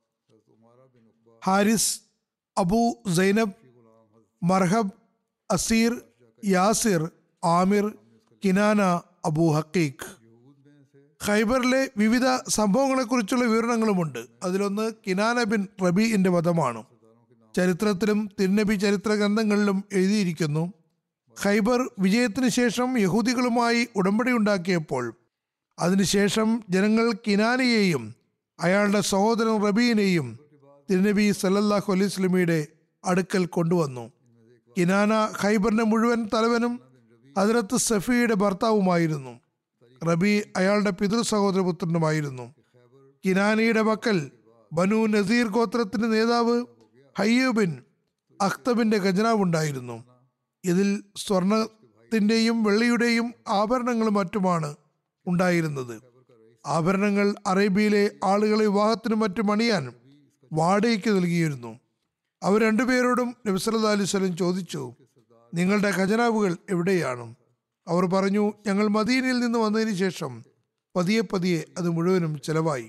Speaker 2: Haris Abu Zainab Marhab Aseer Yasir Aamir Kinana Abu Haqiq ഖൈബറിലെ വിവിധ സംഭവങ്ങളെക്കുറിച്ചുള്ള വിവരണങ്ങളുമുണ്ട് അതിലൊന്ന് കിനാന ബിൻ റബീന്റെ വധമാണ് ചരിത്രത്തിലും തിരുനബി ചരിത്ര ഗ്രന്ഥങ്ങളിലും എഴുതിയിരിക്കുന്നു ഖൈബർ വിജയത്തിന് ശേഷം യഹൂദികളുമായി ഉടമ്പടി ഉണ്ടാക്കിയപ്പോൾ അതിനുശേഷം ജനങ്ങൾ കിനാനയെയും അയാളുടെ സഹോദരൻ റബീനെയും തിരുനബി സല്ലല്ലാഹു അലൈഹി സ്വലമിയുടെ അടുക്കൽ കൊണ്ടുവന്നു കിനാന ഖൈബറിന്റെ മുഴുവൻ തലവനും ഹജറത്ത് സഫിയുടെ ഭർത്താവുമായിരുന്നു റബി അയാളുടെ പിതൃ സഹോദരപുത്രനുമായിരുന്നു കിനാനയുടെ മക്കൾ ബനു നസീർ ഗോത്രത്തിന്റെ നേതാവ് ഹയ്യൂബിൻ അഖ്തബിന്റെ ഖജനാവുണ്ടായിരുന്നു ഇതിൽ സ്വർണത്തിന്റെയും വെള്ളിയുടെയും ആഭരണങ്ങളും മറ്റുമാണ് ഉണ്ടായിരുന്നത് ആഭരണങ്ങൾ അറേബ്യയിലെ ആളുകളെ വിവാഹത്തിനും മറ്റും അണിയാൻ വാടകയ്ക്ക് നൽകിയിരുന്നു അവർ രണ്ടുപേരോടും നബിസല്ലാ അലൈഹി സ്വലം ചോദിച്ചു നിങ്ങളുടെ ഖജനാവുകൾ എവിടെയാണ് അവർ പറഞ്ഞു ഞങ്ങൾ മദീനയിൽ നിന്ന് വന്നതിന് ശേഷം പതിയെ പതിയെ അത് മുഴുവനും ചെലവായി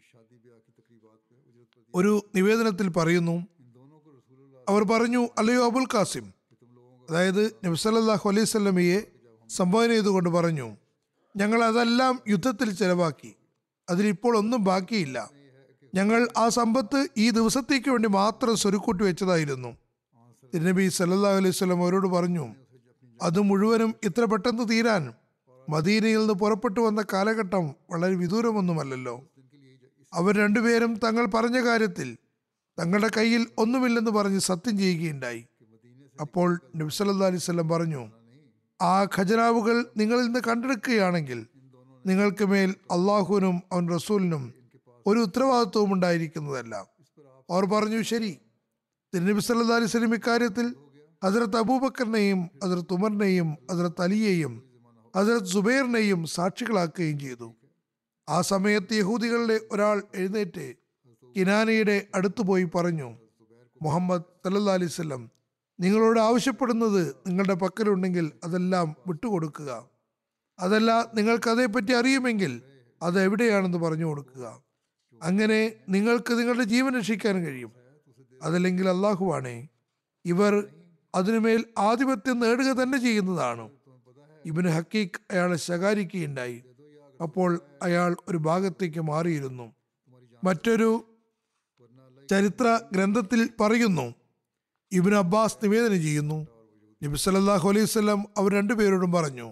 Speaker 2: ഒരു നിവേദനത്തിൽ പറയുന്നു അവർ പറഞ്ഞു അല്ലയോ അബുൽ കാസിം അതായത് നബ്സല്ലാഹു അലൈഹി സ്വലമയെ സംബോധന ചെയ്തുകൊണ്ട് പറഞ്ഞു ഞങ്ങൾ അതെല്ലാം യുദ്ധത്തിൽ ചെലവാക്കി അതിലിപ്പോൾ ഒന്നും ബാക്കിയില്ല ഞങ്ങൾ ആ സമ്പത്ത് ഈ ദിവസത്തേക്ക് വേണ്ടി മാത്രം സ്വരുക്കൂട്ടി വെച്ചതായിരുന്നു തിരുനബി സല്ലല്ലാഹു അലൈഹി സ്വലം അവരോട് പറഞ്ഞു അത് മുഴുവനും ഇത്ര പെട്ടെന്ന് തീരാൻ മദീനയിൽ നിന്ന് പുറപ്പെട്ടു വന്ന കാലഘട്ടം വളരെ വിദൂരമൊന്നുമല്ലല്ലോ അവർ രണ്ടുപേരും തങ്ങൾ പറഞ്ഞ കാര്യത്തിൽ തങ്ങളുടെ കയ്യിൽ ഒന്നുമില്ലെന്ന് പറഞ്ഞ് സത്യം ചെയ്യുകയുണ്ടായി അപ്പോൾ നബ്സല്ലാ അലൈഹി സ്വലം പറഞ്ഞു ആ ഖജനാവുകൾ നിങ്ങളിൽ നിന്ന് കണ്ടെടുക്കുകയാണെങ്കിൽ നിങ്ങൾക്ക് മേൽ അള്ളാഹുവിനും അവൻ റസൂലിനും ഒരു ഉത്തരവാദിത്വവും ഉണ്ടായിരിക്കുന്നതല്ല അവർ പറഞ്ഞു ശരി തിരുനബി സല്ലാ അലൈഹി സ്വലം ഇക്കാര്യത്തിൽ ഹസരത്ത് അബൂബക്കറിനെയും ഹസരത്ത് ഉമറിനെയും ഹസരത്ത് അലിയെയും ഹസരത്ത് സുബൈറിനെയും സാക്ഷികളാക്കുകയും ചെയ്തു ആ സമയത്ത് യഹൂദികളുടെ ഒരാൾ എഴുന്നേറ്റ് കിനാനയുടെ അടുത്ത് പോയി പറഞ്ഞു മുഹമ്മദ് സല്ലല്ലാ അലൈഹി സ്വലം നിങ്ങളോട് ആവശ്യപ്പെടുന്നത് നിങ്ങളുടെ പക്കലുണ്ടെങ്കിൽ അതെല്ലാം വിട്ടുകൊടുക്കുക അതല്ല നിങ്ങൾക്ക് അതേപ്പറ്റി അറിയുമെങ്കിൽ അത് എവിടെയാണെന്ന് പറഞ്ഞു കൊടുക്കുക അങ്ങനെ നിങ്ങൾക്ക് നിങ്ങളുടെ ജീവൻ രക്ഷിക്കാൻ കഴിയും അതല്ലെങ്കിൽ അള്ളാഹുവാണേ ഇവർ അതിനുമേൽ ആധിപത്യം നേടുക തന്നെ ചെയ്യുന്നതാണ് ഇബിന് ഹക്കീഖ് അയാളെ ശകാരിക്കുകയുണ്ടായി അപ്പോൾ അയാൾ ഒരു ഭാഗത്തേക്ക് മാറിയിരുന്നു മറ്റൊരു ചരിത്ര ഗ്രന്ഥത്തിൽ പറയുന്നു ഇബിൻ അബ്ബാസ് നിവേദനം ചെയ്യുന്നു നബി സല്ലല്ലാഹു അലൈഹി വസല്ലം അവർ രണ്ടുപേരോടും പറഞ്ഞു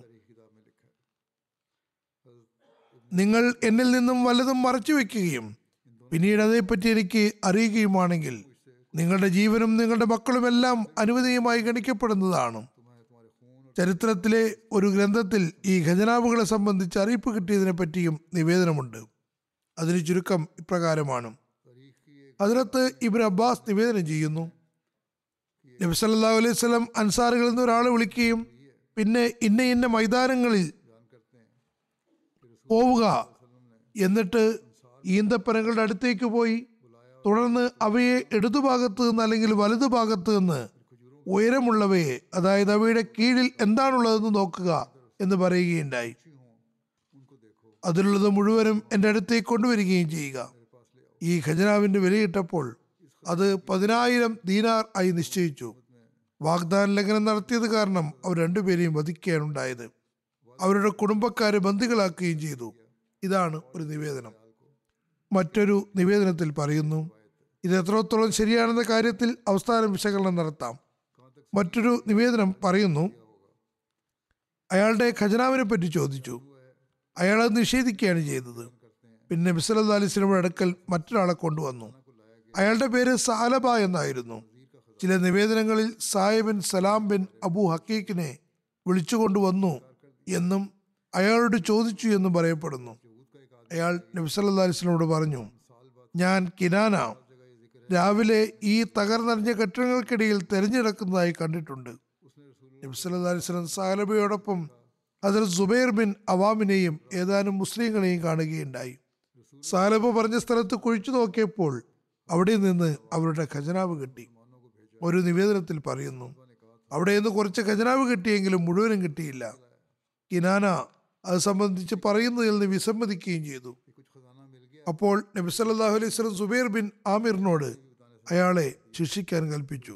Speaker 2: നിങ്ങൾ എന്നിൽ നിന്നും വല്ലതും മറച്ചു വെക്കുകയും പിന്നീട് അതേപ്പറ്റി എനിക്ക് അറിയുകയുമാണെങ്കിൽ നിങ്ങളുടെ ജീവനും നിങ്ങളുടെ മക്കളുമെല്ലാം അനുവദനീയമായി ഗണിക്കപ്പെടുന്നതാണ് ചരിത്രത്തിലെ ഒരു ഗ്രന്ഥത്തിൽ ഈ ഖജനാവുകളെ സംബന്ധിച്ച് അറിയിപ്പ് കിട്ടിയതിനെ പറ്റിയും നിവേദനമുണ്ട് അതിന് ചുരുക്കം ഇപ്രകാരമാണ് അതിനകത്ത് ഇബിൻ അബ്ബാസ് നിവേദനം ചെയ്യുന്നു നബി സല്ലല്ലാഹു അലൈഹി വസല്ലം അൻസാറുകളിൽ നിന്ന് ഒരാളെ വിളിക്കുകയും പിന്നെ ഇന്ന ഇന്ന മൈതാനങ്ങളിൽ പോവുക എന്നിട്ട് ഈന്തപ്പനങ്ങളുടെ അടുത്തേക്ക് പോയി തുടർന്ന് അവയെ ഇടതുഭാഗത്ത് നിന്ന് അല്ലെങ്കിൽ വലതുഭാഗത്ത് നിന്ന് ഉയരമുള്ളവയെ അതായത് അവയുടെ കീഴിൽ എന്താണുള്ളതെന്ന് നോക്കുക എന്ന് പറയുകയുണ്ടായി അതിലുള്ളത് മുഴുവനും എൻ്റെ അടുത്തേക്ക് കൊണ്ടുവരികയും ചെയ്യുക ഈ ഖജനാവിന്റെ വിലയിട്ടപ്പോൾ അത് പതിനായിരം ദീനാർ ആയി നിശ്ചയിച്ചു വാഗ്ദാന ലംഘനം നടത്തിയത് കാരണം അവർ രണ്ടുപേരെയും വധിക്കുകയാണുണ്ടായത് അവരുടെ കുടുംബക്കാരെ ബന്ദികളാക്കുകയും ചെയ്തു ഇതാണ് ഒരു നിവേദനം മറ്റൊരു നിവേദനത്തിൽ പറയുന്നു ഇത് എത്രത്തോളം ശരിയാണെന്ന കാര്യത്തിൽ അവസ്ഥാനം വിശകലനം നടത്താം മറ്റൊരു നിവേദനം പറയുന്നു അയാളുടെ ഖജനാവിനെ പറ്റി ചോദിച്ചു അയാൾ അത് നിഷേധിക്കുകയാണ് ചെയ്തത് പിന്നെ ബിസലത് അലിസ്ലമിയുടെ അടുക്കൽ മറ്റൊരാളെ കൊണ്ടുവന്നു അയാളുടെ പേര് സാലബ എന്നായിരുന്നു ചില നിവേദനങ്ങളിൽ സാഹിബിൻ സലാം ബിൻ അബു ഹക്കീഖിനെ വിളിച്ചുകൊണ്ടുവന്നു എന്നും അയാളോട് ചോദിച്ചു എന്നും പറയപ്പെടുന്നു അയാൾ നബിസല്ലാ അലിസ്ലമോട് പറഞ്ഞു ഞാൻ കിനാന രാവിലെ ഈ തകർന്നറിഞ്ഞ കെട്ടിടങ്ങൾക്കിടയിൽ തെരഞ്ഞെടുക്കുന്നതായി കണ്ടിട്ടുണ്ട് നബിസല്ലാ അലിസ്ലം സാലബയോടൊപ്പം അതിൽ സുബൈർ ബിൻ അവാമിനെയും ഏതാനും മുസ്ലിങ്ങളെയും കാണുകയുണ്ടായി സാലബ പറഞ്ഞ സ്ഥലത്ത് കുഴിച്ചു നോക്കിയപ്പോൾ അവിടെ നിന്ന് അവരുടെ ഖജനാവ് കിട്ടി ഒരു നിവേദനത്തിൽ പറയുന്നു അവിടെ നിന്ന് കുറച്ച് ഖജനാവ് കിട്ടിയെങ്കിലും മുഴുവനും കിട്ടിയില്ല കിനാന അത് സംബന്ധിച്ച് പറയുന്നതിൽ നിന്ന് വിസമ്മതിക്കുകയും ചെയ്തു അപ്പോൾ നബി സല്ലല്ലാഹു അലൈഹി വസല്ലം സുബൈർ ബിൻ ആമിറിനോട് അയാളെ ശിക്ഷിക്കാൻ കൽപ്പിച്ചു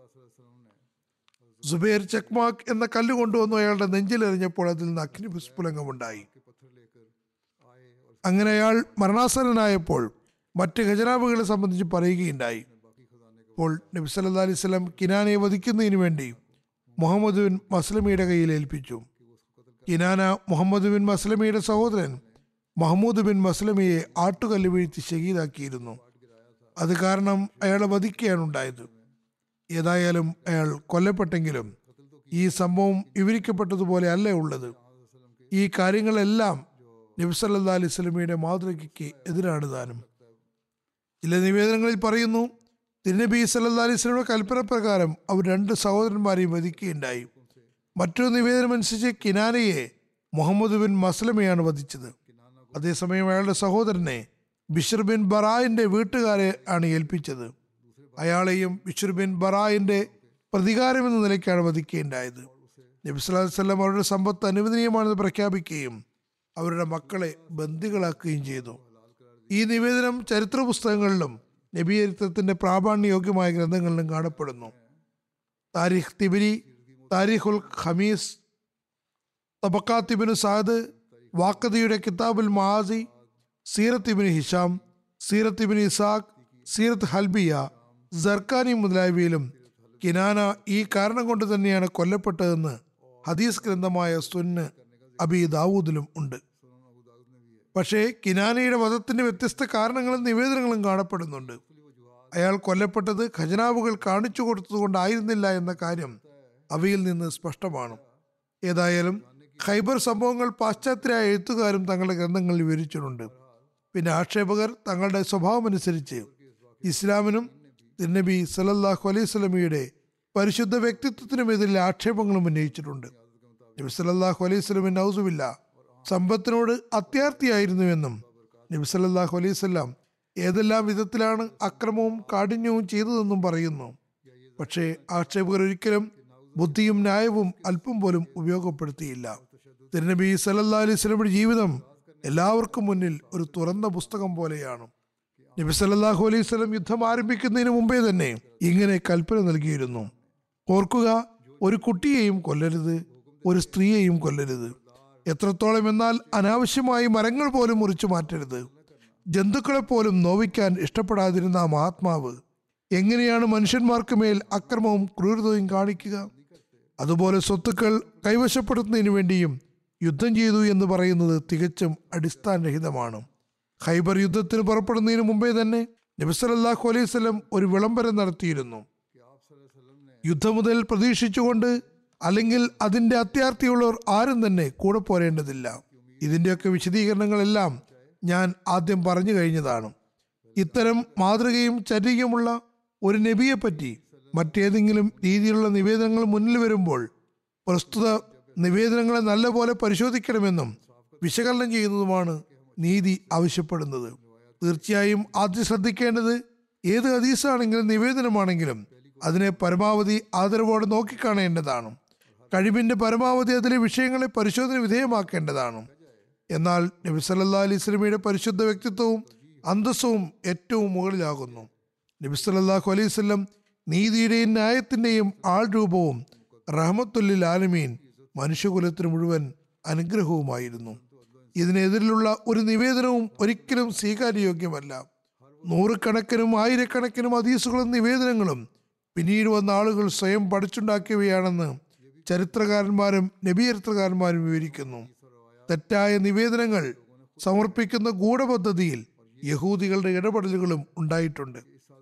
Speaker 2: സുബൈർ ചക്മാക് എന്ന കല്ല് കൊണ്ടുവന്നു അയാളുടെ നെഞ്ചിലെറിഞ്ഞപ്പോൾ അതിൽ നിന്ന് അഗ്നി പുസ്ഫുലംഗമുണ്ടായി അങ്ങനെ അയാൾ മരണാസന്നനായപ്പോൾ മറ്റ് ഖജനാവുകളെ സംബന്ധിച്ച് പറയുകയുണ്ടായി അപ്പോൾ നബി സല്ലല്ലാഹു അലൈഹി വസല്ലം കിനാനയെ വധിക്കുന്നതിന് വേണ്ടി മുഹമ്മദ് ബിൻ മസ്ലമിയുടെ കയ്യിൽ ഏൽപ്പിച്ചു കിനാന മുഹമ്മദ് ബിൻ മസ്ലമിയുടെ സഹോദരൻ മഹമ്മൂദ് ബിൻ മസ്ലമിയെ ആട്ടുകല്ല് വീഴ്ത്തി ഷഹീദാക്കിയിരുന്നു അത് കാരണം അയാളെ വധിക്കുകയാണ് ഉണ്ടായത് ഏതായാലും അയാൾ കൊല്ലപ്പെട്ടെങ്കിലും ഈ സംഭവം വിവരിക്കപ്പെട്ടതുപോലെ അല്ല ഉള്ളത് ഈ കാര്യങ്ങളെല്ലാം നബ്സല്ലാ അലൈഹി സ്വലമിയുടെ മാതൃകയ്ക്ക് എതിരാണ് താനും ചില നിവേദനങ്ങളിൽ പറയുന്നു തിരുനബി സല്ലാ അലൈഹി സ്വലമിയുടെ കൽപ്പന പ്രകാരം അവർ രണ്ട് സഹോദരന്മാരെയും വധിക്കുകയുണ്ടായി മറ്റൊരു നിവേദനം അനുസരിച്ച് കിനാനയെ മുഹമ്മദ് ബിൻ മസ്ലമയാണ് വധിച്ചത് അതേസമയം അയാളുടെ സഹോദരനെ ബിഷർ ബിൻ ബറായിന്റെ വീട്ടുകാരെ ആണ് ഏൽപ്പിച്ചത് അയാളെയും ബിഷർ ബിൻ ബറായിന്റെ പ്രതികാരം എന്ന നിലയ്ക്കാണ് വധിക്കുകയുണ്ടായത് നബി സ്വല്ലല്ലാഹു അലൈഹി വസല്ലം അവരുടെ സമ്പത്ത് അനുവദനീയമാണെന്ന് പ്രഖ്യാപിക്കുകയും അവരുടെ മക്കളെ ബന്ദികളാക്കുകയും ചെയ്തു ഈ നിവേദനം ചരിത്ര പുസ്തകങ്ങളിലും നബീചരിത്രത്തിന്റെ പ്രാമാണ്യയോഗ്യമായ ഗ്രന്ഥങ്ങളിലും കാണപ്പെടുന്നു Tarikh Tabari Tarikhul Khamis Tabaqat ibn Saad വാക്കതിയുടെ Kitabul Maghazi Seerat Ibn Hisham Seerat Ibn Ishaq Seerat Halabiya Zurqani മുതലായവയിലും കിനാന ഈ കാരണം കൊണ്ട് തന്നെയാണ് കൊല്ലപ്പെട്ടതെന്ന് ഹദീസ് ഗ്രന്ഥമായ സുന്ന് അബി ദാവൂദിലും ഉണ്ട് പക്ഷേ കിനാനയുടെ വധത്തിന്റെ വ്യത്യസ്ത കാരണങ്ങളും നിവേദനങ്ങളും കാണപ്പെടുന്നുണ്ട് അയാൾ കൊല്ലപ്പെട്ടത് ഖജനാവുകൾ കാണിച്ചു കൊടുത്തതുകൊണ്ടായിരുന്നില്ല എന്ന കാര്യം അവയിൽ നിന്ന് സ്പഷ്ടമാണ് ഏതായാലും ഖൈബർ സംഭവങ്ങൾ പാശ്ചാത്യരായ എഴുത്തുകാരും തങ്ങളുടെ ഗ്രന്ഥങ്ങളിൽ വിവരിച്ചിട്ടുണ്ട് പിന്നെ ആക്ഷേപകർ തങ്ങളുടെ സ്വഭാവമനുസരിച്ച് ഇസ്ലാമിനും തിരുനബി സല്ലല്ലാഹു അലൈഹി സ്വലമിയുടെ പരിശുദ്ധ വ്യക്തിത്വത്തിനുമെതിരെ ആക്ഷേപങ്ങളും ഉന്നയിച്ചിട്ടുണ്ട് നബി സല്ലല്ലാഹു അലൈഹി സ്വലമിൻ ഔസുബില്ല സമ്പത്തിനോട് അത്യാർത്ഥിയായിരുന്നുവെന്നും നബി സല്ലല്ലാഹു അലൈഹി സ്വല്ലാം ഏതെല്ലാം വിധത്തിലാണ് അക്രമവും കാഠിന്യവും ചെയ്തതെന്നും പറയുന്നു പക്ഷേ ആക്ഷേപകർ ഒരിക്കലും ബുദ്ധിയും ന്യായവും അല്പം പോലും ഉപയോഗപ്പെടുത്തിയില്ല തിരുനബി സല്ലല്ലാഹു അലൈഹി സ്വലമിയുടെ ജീവിതം എല്ലാവർക്കും മുന്നിൽ ഒരു തുറന്ന പുസ്തകം പോലെയാണ് നബി സല്ലല്ലാഹു അലൈഹി സ്വലം യുദ്ധം ആരംഭിക്കുന്നതിന് മുമ്പേ തന്നെ ഇങ്ങനെ കൽപ്പന നൽകിയിരുന്നു ഓർക്കുക ഒരു കുട്ടിയെയും കൊല്ലരുത് ഒരു സ്ത്രീയെയും കൊല്ലരുത് എത്രത്തോളം എന്നാൽ അനാവശ്യമായി മരങ്ങൾ പോലും മുറിച്ചു മാറ്റരുത് ജന്തുക്കളെ പോലും നോവിക്കാൻ ഇഷ്ടപ്പെടാതിരുന്ന ആ മഹാത്മാവ് എങ്ങനെയാണ് മനുഷ്യന്മാർക്ക് മേൽ അക്രമവും ക്രൂരതയും കാണിക്കുക അതുപോലെ സ്വത്തുക്കൾ കൈവശപ്പെടുത്തുന്നതിന് വേണ്ടിയും യുദ്ധം ചെയ്തു എന്ന് പറയുന്നത് തികച്ചും അടിസ്ഥാനരഹിതമാണ് ഖൈബർ യുദ്ധത്തിന് പുറപ്പെടുന്നതിന് മുമ്പേ തന്നെ നബിസലല്ലാഹു അലൈഹി സ്വലം ഒരു വിളംബരം നടത്തിയിരുന്നു യുദ്ധം മുതൽ പ്രതീക്ഷിച്ചുകൊണ്ട് അല്ലെങ്കിൽ അതിന്റെ അത്യാർത്ഥിയുള്ളവർ ആരും തന്നെ കൂടെ പോരേണ്ടതില്ല ഇതിന്റെയൊക്കെ വിശദീകരണങ്ങളെല്ലാം ഞാൻ ആദ്യം പറഞ്ഞു കഴിഞ്ഞതാണ് ഇത്തരം മാതൃകയും ചര്യയുമുള്ള ഒരു നബിയെപ്പറ്റി മറ്റേതെങ്കിലും രീതിയിലുള്ള നിവേദനങ്ങൾ മുന്നിൽ വരുമ്പോൾ പ്രസ്തുത നിവേദനങ്ങളെ നല്ലപോലെ പരിശോധിക്കണമെന്നും വിശകലനം ചെയ്യുന്നതുമാണ് നീതി ആവശ്യപ്പെടുന്നത് തീർച്ചയായും ആദ്യം ശ്രദ്ധിക്കേണ്ടത് ഏത് ഹദീസാണെങ്കിലും നിവേദനമാണെങ്കിലും അതിനെ പരമാവധി ആദരവോടെ നോക്കിക്കാണേണ്ടതാണ് കഴിവിന്റെ പരമാവധി അതിലെ വിഷയങ്ങളെ പരിശോധന വിധേയമാക്കേണ്ടതാണ് എന്നാൽ നബി സല്ലാ അലൈഹി സ്വലമിയുടെ പരിശുദ്ധ വ്യക്തിത്വവും അന്തസ്സവും ഏറ്റവും മുകളിലാകുന്നു നബി സല്ലല്ലാഹു അലൈഹി വസല്ലം നീതിയുടെയും ന്യായത്തിന്റെയും ആൾ രൂപവും റഹമത്തുല്ലിൽ ആലമീൻ മനുഷ്യകുലത്തിന് മുഴുവൻ അനുഗ്രഹവുമായിരുന്നു ഇതിനെതിരിലുള്ള ഒരു നിവേദനവും ഒരിക്കലും സ്വീകാര്യയോഗ്യമല്ല നൂറുകണക്കിനും ആയിരക്കണക്കിനും അതീസുകളും നിവേദനങ്ങളും പിന്നീട് വന്ന ആളുകൾ സ്വയം പഠിച്ചുണ്ടാക്കിയവയാണെന്ന് ചരിത്രകാരന്മാരും നബീചരിത്രകാരന്മാരും വിവരിക്കുന്നു തെറ്റായ നിവേദനങ്ങൾ സമർപ്പിക്കുന്ന ഗൂഢപദ്ധതിയിൽ യഹൂദികളുടെ ഇടപെടലുകളും ഉണ്ടായിട്ടുണ്ട്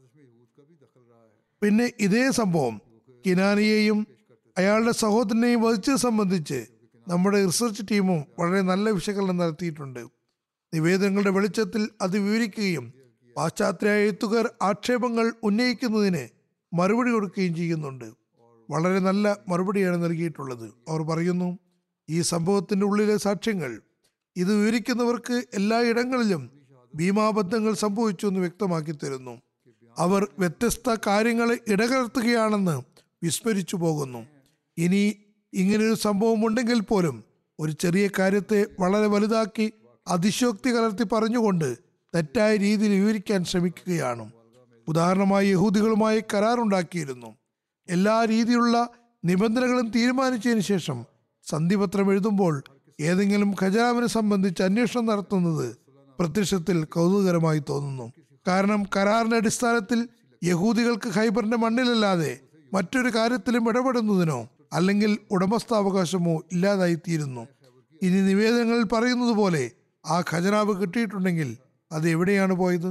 Speaker 2: പിന്നെ ഇതേ സംഭവം കിനാനിയെയും അയാളുടെ സഹോദരനെയും വധിച്ചത് സംബന്ധിച്ച് നമ്മുടെ റിസർച്ച് ടീമും വളരെ നല്ല വിശകലനം നടത്തിയിട്ടുണ്ട് നിവേദനങ്ങളുടെ വെളിച്ചത്തിൽ അത് വിവരിക്കുകയും പാശ്ചാത്യ എഴുത്തുകാർ ആക്ഷേപങ്ങൾ ഉന്നയിക്കുന്നതിന് മറുപടി കൊടുക്കുകയും ചെയ്യുന്നുണ്ട് വളരെ നല്ല മറുപടിയാണ് നൽകിയിട്ടുള്ളത് അവർ പറയുന്നു ഈ സംഭവത്തിന്റെ ഉള്ളിലെ സാക്ഷ്യങ്ങൾ ഇത് വിവരിക്കുന്നവർക്ക് എല്ലായിടങ്ങളിലും ഭീമാബദ്ധങ്ങൾ സംഭവിച്ചു എന്ന് വ്യക്തമാക്കി തരുന്നു അവർ വ്യത്യസ്ത കാര്യങ്ങളെ ഇടകലർത്തുകയാണെന്ന് വിസ്മരിച്ചു പോകുന്നു ഇനി ഇങ്ങനൊരു സംഭവം ഉണ്ടെങ്കിൽ പോലും ഒരു ചെറിയ കാര്യത്തെ വളരെ വലുതാക്കി അതിശോക്തി കലർത്തി പറഞ്ഞുകൊണ്ട് തെറ്റായ രീതിയിൽ വിവരിക്കാൻ ശ്രമിക്കുകയാണ് ഉദാഹരണമായി യഹൂദികളുമായി കരാറുണ്ടാക്കിയിരുന്നു എല്ലാ രീതിയിലുള്ള നിബന്ധനകളും തീരുമാനിച്ചതിന് ശേഷം സന്ധിപത്രം എഴുതുമ്പോൾ ഏതെങ്കിലും ഖജാവിനെ സംബന്ധിച്ച് അന്വേഷണം നടത്തുന്നത് പ്രത്യക്ഷത്തിൽ കൗതുകകരമായി തോന്നുന്നു കാരണം കരാറിന്റെ അടിസ്ഥാനത്തിൽ യഹൂദികൾക്ക് ഖൈബറിന്റെ മണ്ണിലല്ലാതെ മറ്റൊരു കാര്യത്തിലും ഇടപെടുന്നതിനോ അല്ലെങ്കിൽ ഉടമസ്ഥാവകാശമോ ഇല്ലാതായിത്തീരുന്നു ഇനി നിവേദനങ്ങളിൽ പറയുന്നത് പോലെ ആ ഖജനാവ് കിട്ടിയിട്ടുണ്ടെങ്കിൽ അത് എവിടെയാണ് പോയത്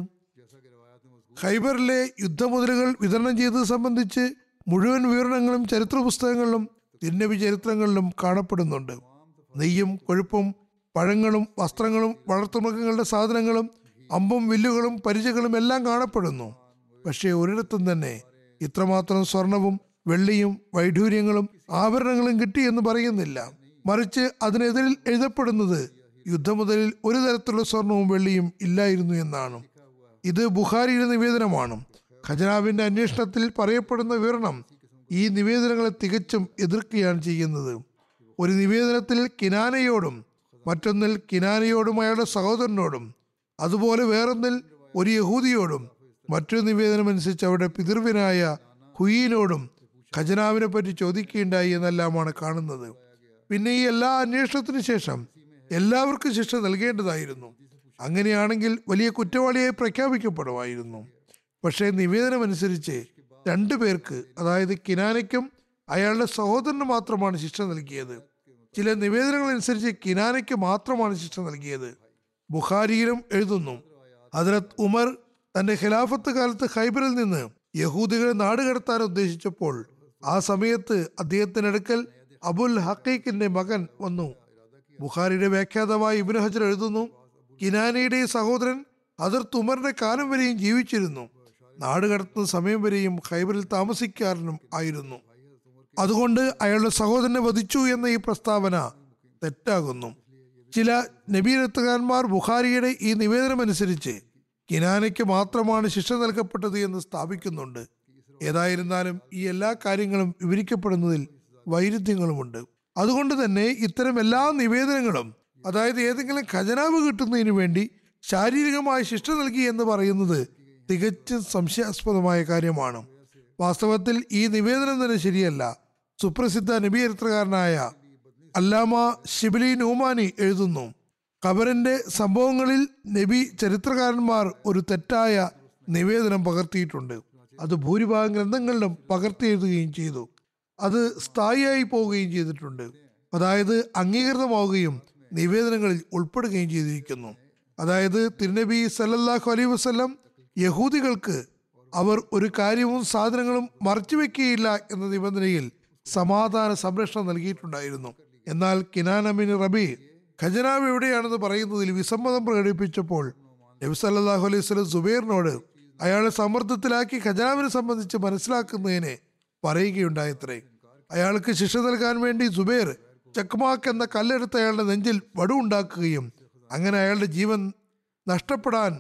Speaker 2: ഖൈബറിലെ യുദ്ധമുതലുകൾ വിതരണം ചെയ്തത് സംബന്ധിച്ച് മുഴുവൻ വിവരണങ്ങളും ചരിത്ര പുസ്തകങ്ങളിലും തിന്നവി ചരിത്രങ്ങളിലും കാണപ്പെടുന്നുണ്ട് നെയ്യും കൊഴുപ്പും പഴങ്ങളും വസ്ത്രങ്ങളും വളർത്തുമൃഗങ്ങളുടെ സാധനങ്ങളും അമ്പും വില്ലുകളും പരിചകളും എല്ലാം കാണപ്പെടുന്നു പക്ഷേ ഒരിടത്തും തന്നെ ഇത്രമാത്രം സ്വർണവും വെള്ളിയും വൈഡൂര്യങ്ങളും ആഭരണങ്ങളും കിട്ടി എന്ന് പറയുന്നില്ല മറിച്ച് അതിനെതിരിൽ എഴുതപ്പെടുന്നത് യുദ്ധമുതലിൽ ഒരു തരത്തിലുള്ള സ്വർണവും വെള്ളിയും ഇല്ലായിരുന്നു എന്നാണ് ഇത് ബുഖാരിയുടെ നിവേദനമാണ് ഖജനാവിന്റെ അന്വേഷണത്തിൽ പറയപ്പെടുന്ന വിവരണം ഈ നിവേദനങ്ങളെ തികച്ചും എതിർക്കുകയാണ് ചെയ്യുന്നത് ഒരു നിവേദനത്തിൽ കിനാനയോടും മറ്റൊന്നിൽ കിനാനയോടും അയാളുടെ സഹോദരനോടും അതുപോലെ വേറൊന്നിൽ ഒരു യഹൂദിയോടും മറ്റൊരു നിവേദനം അനുസരിച്ച് അവരുടെ പിതൃവിനായ ഹുയീനോടും ഖജനാവിനെ പറ്റി ചോദിക്കുകയുണ്ടായി എന്നെല്ലാമാണ് കാണുന്നത് പിന്നെ ഈ എല്ലാ അന്വേഷണത്തിനു ശേഷം എല്ലാവർക്കും ശിക്ഷ നൽകേണ്ടതായിരുന്നു അങ്ങനെയാണെങ്കിൽ വലിയ കുറ്റവാളിയായി പ്രഖ്യാപിക്കപ്പെടുമായിരുന്നു പക്ഷേ നിവേദനമനുസരിച്ച് രണ്ടു പേർക്ക് അതായത് കിനാനയ്ക്കും അയാളുടെ സഹോദരന് മാത്രമാണ് ശിക്ഷ നൽകിയത് ചില നിവേദനങ്ങൾ അനുസരിച്ച് കിനാനയ്ക്ക് മാത്രമാണ് ശിക്ഷ നൽകിയത് ബുഖാരിയിലും എഴുതുന്നു ഹജരത് ഉമർ തന്റെ ഖിലാഫത്ത് കാലത്ത് ഖൈബറിൽ നിന്ന് യഹൂദികളെ നാടുകടത്താൻ ഉദ്ദേശിച്ചപ്പോൾ ആ സമയത്ത് അദ്ദേഹത്തിന്റെ അടുക്കൽ അബുൽ ഹക്കീഖിന്റെ മകൻ വന്നു ബുഖാരിയുടെ വ്യാഖ്യാതമായ ഇബിന് ഹജർ എഴുതുന്നു കിനാനയുടെ സഹോദരൻ ഹജർത്ത് ഉമറിന്റെ കാലം വരെയും ജീവിച്ചിരുന്നു നാടുകടത്തുന്ന സമയം വരെയും ഖൈബറിൽ താമസിക്കാരനും ആയിരുന്നു അതുകൊണ്ട് അയാളുടെ സഹോദരനെ വധിച്ചു എന്ന ഈ പ്രസ്താവന തെറ്റാകുന്നു ചില നബീരത്തുകാരന്മാർ ബുഖാരിയുടെ ഈ നിവേദനമനുസരിച്ച് കിനാനയ്ക്ക് മാത്രമാണ് ശിക്ഷ നൽകപ്പെട്ടത് എന്ന് സ്ഥാപിക്കുന്നുണ്ട് ഏതായിരുന്നാലും ഈ എല്ലാ കാര്യങ്ങളും വിവരിക്കപ്പെടുന്നതിൽ വൈരുദ്ധ്യങ്ങളുമുണ്ട് അതുകൊണ്ട് തന്നെ ഇത്തരം എല്ലാ നിവേദനങ്ങളും അതായത് ഏതെങ്കിലും ഖജനാവ് കിട്ടുന്നതിന് വേണ്ടി ശാരീരികമായ ശിക്ഷ നൽകി എന്ന് പറയുന്നത് തികച്ചും സംശയാസ്പദമായ കാര്യമാണ് വാസ്തവത്തിൽ ഈ നിവേദനം തന്നെ ശരിയല്ല സുപ്രസിദ്ധ നബീചരിത്രകാരനായ അല്ലാമ ഷിബിലി നൂമാനി എഴുതുന്നു ഖബറിന്റെ സംഭവങ്ങളിൽ നബി ചരിത്രകാരന്മാർ ഒരു തെറ്റായ നിവേദനം പകർത്തിയിട്ടുണ്ട് അത് ഭൂരിഭാഗം ഗ്രന്ഥങ്ങളിലും പകർത്തി എഴുതുകയും ചെയ്തു അത് സ്ഥായിയായി പോവുകയും ചെയ്തിട്ടുണ്ട് അതായത് അംഗീകൃതമാവുകയും നിവേദനങ്ങളിൽ ഉൾപ്പെടുകയും ചെയ്തിരിക്കുന്നു അതായത് തിരുനബി സല്ലല്ലാഹു അലൈഹി വസല്ലം യഹൂദികൾക്ക് അവർ ഒരു കാര്യവും സാധനങ്ങളും മറച്ചുവെക്കുകയില്ല എന്ന നിബന്ധനയിൽ സമാധാന സംരക്ഷണം നൽകിയിട്ടുണ്ടായിരുന്നു എന്നാൽ കിനാനമിൻ റബി ഖജനാവ് എവിടെയാണെന്ന് പറയുന്നതിൽ വിസമ്മതം പ്രകടിപ്പിച്ചപ്പോൾ നബി സല്ലല്ലാഹു അലൈഹി വസല്ലം സുബൈറിനോട് അയാളെ സമ്മർദ്ദത്തിലാക്കി ഖജനാവിനെ സംബന്ധിച്ച് മനസ്സിലാക്കുന്നതിനെ പറയുകയുണ്ടായത്രേ അയാൾക്ക് ശിക്ഷ നൽകാൻ വേണ്ടി സുബൈർ ചക്മാക്ക് എന്ന കല്ലെടുത്ത് അയാളുടെ നെഞ്ചിൽ വടു ഉണ്ടാക്കുകയും അങ്ങനെ അയാളുടെ ജീവൻ നഷ്ടപ്പെടാൻ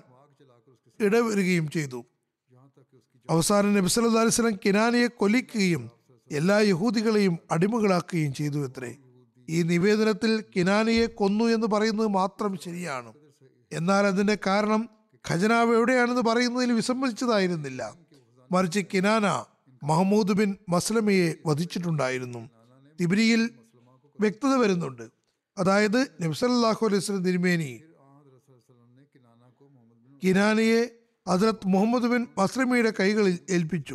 Speaker 2: ഇടവരികയും ചെയ്തു അവസാനം നബി സല്ലല്ലാഹു അലൈഹി വസല്ലം കിനാനിയെ കൊല്ലിക്കുകയും എല്ലാ യഹൂദികളെയും അടിമകളാക്കുകയും ചെയ്തു അത്രേ ഈ നിവേദനത്തിൽ കിനാനിയെ കൊന്നു എന്ന് പറയുന്നത് മാത്രം ശരിയാണ് എന്നാൽ അതിന്റെ കാരണം ഖജനാവ് എവിടെയാണെന്ന് പറയുന്നതിൽ വിസമ്മതിച്ചതായിരുന്നില്ല മറിച്ച് കിനാന മഹമ്മൂദ് ബിൻ മസ്ലമയെ വധിച്ചിട്ടുണ്ടായിരുന്നു തിബിരിയിൽ വ്യക്തത വരുന്നുണ്ട് അതായത് നബ്സല്ലാഹു അലൈഹി സ്വലം തിരുമേനി കിനാനയെ ഹസ്രത്ത് മുഹമ്മദ് ബിൻ മസ്ലമിയുടെ കൈകളിൽ ഏൽപ്പിച്ചു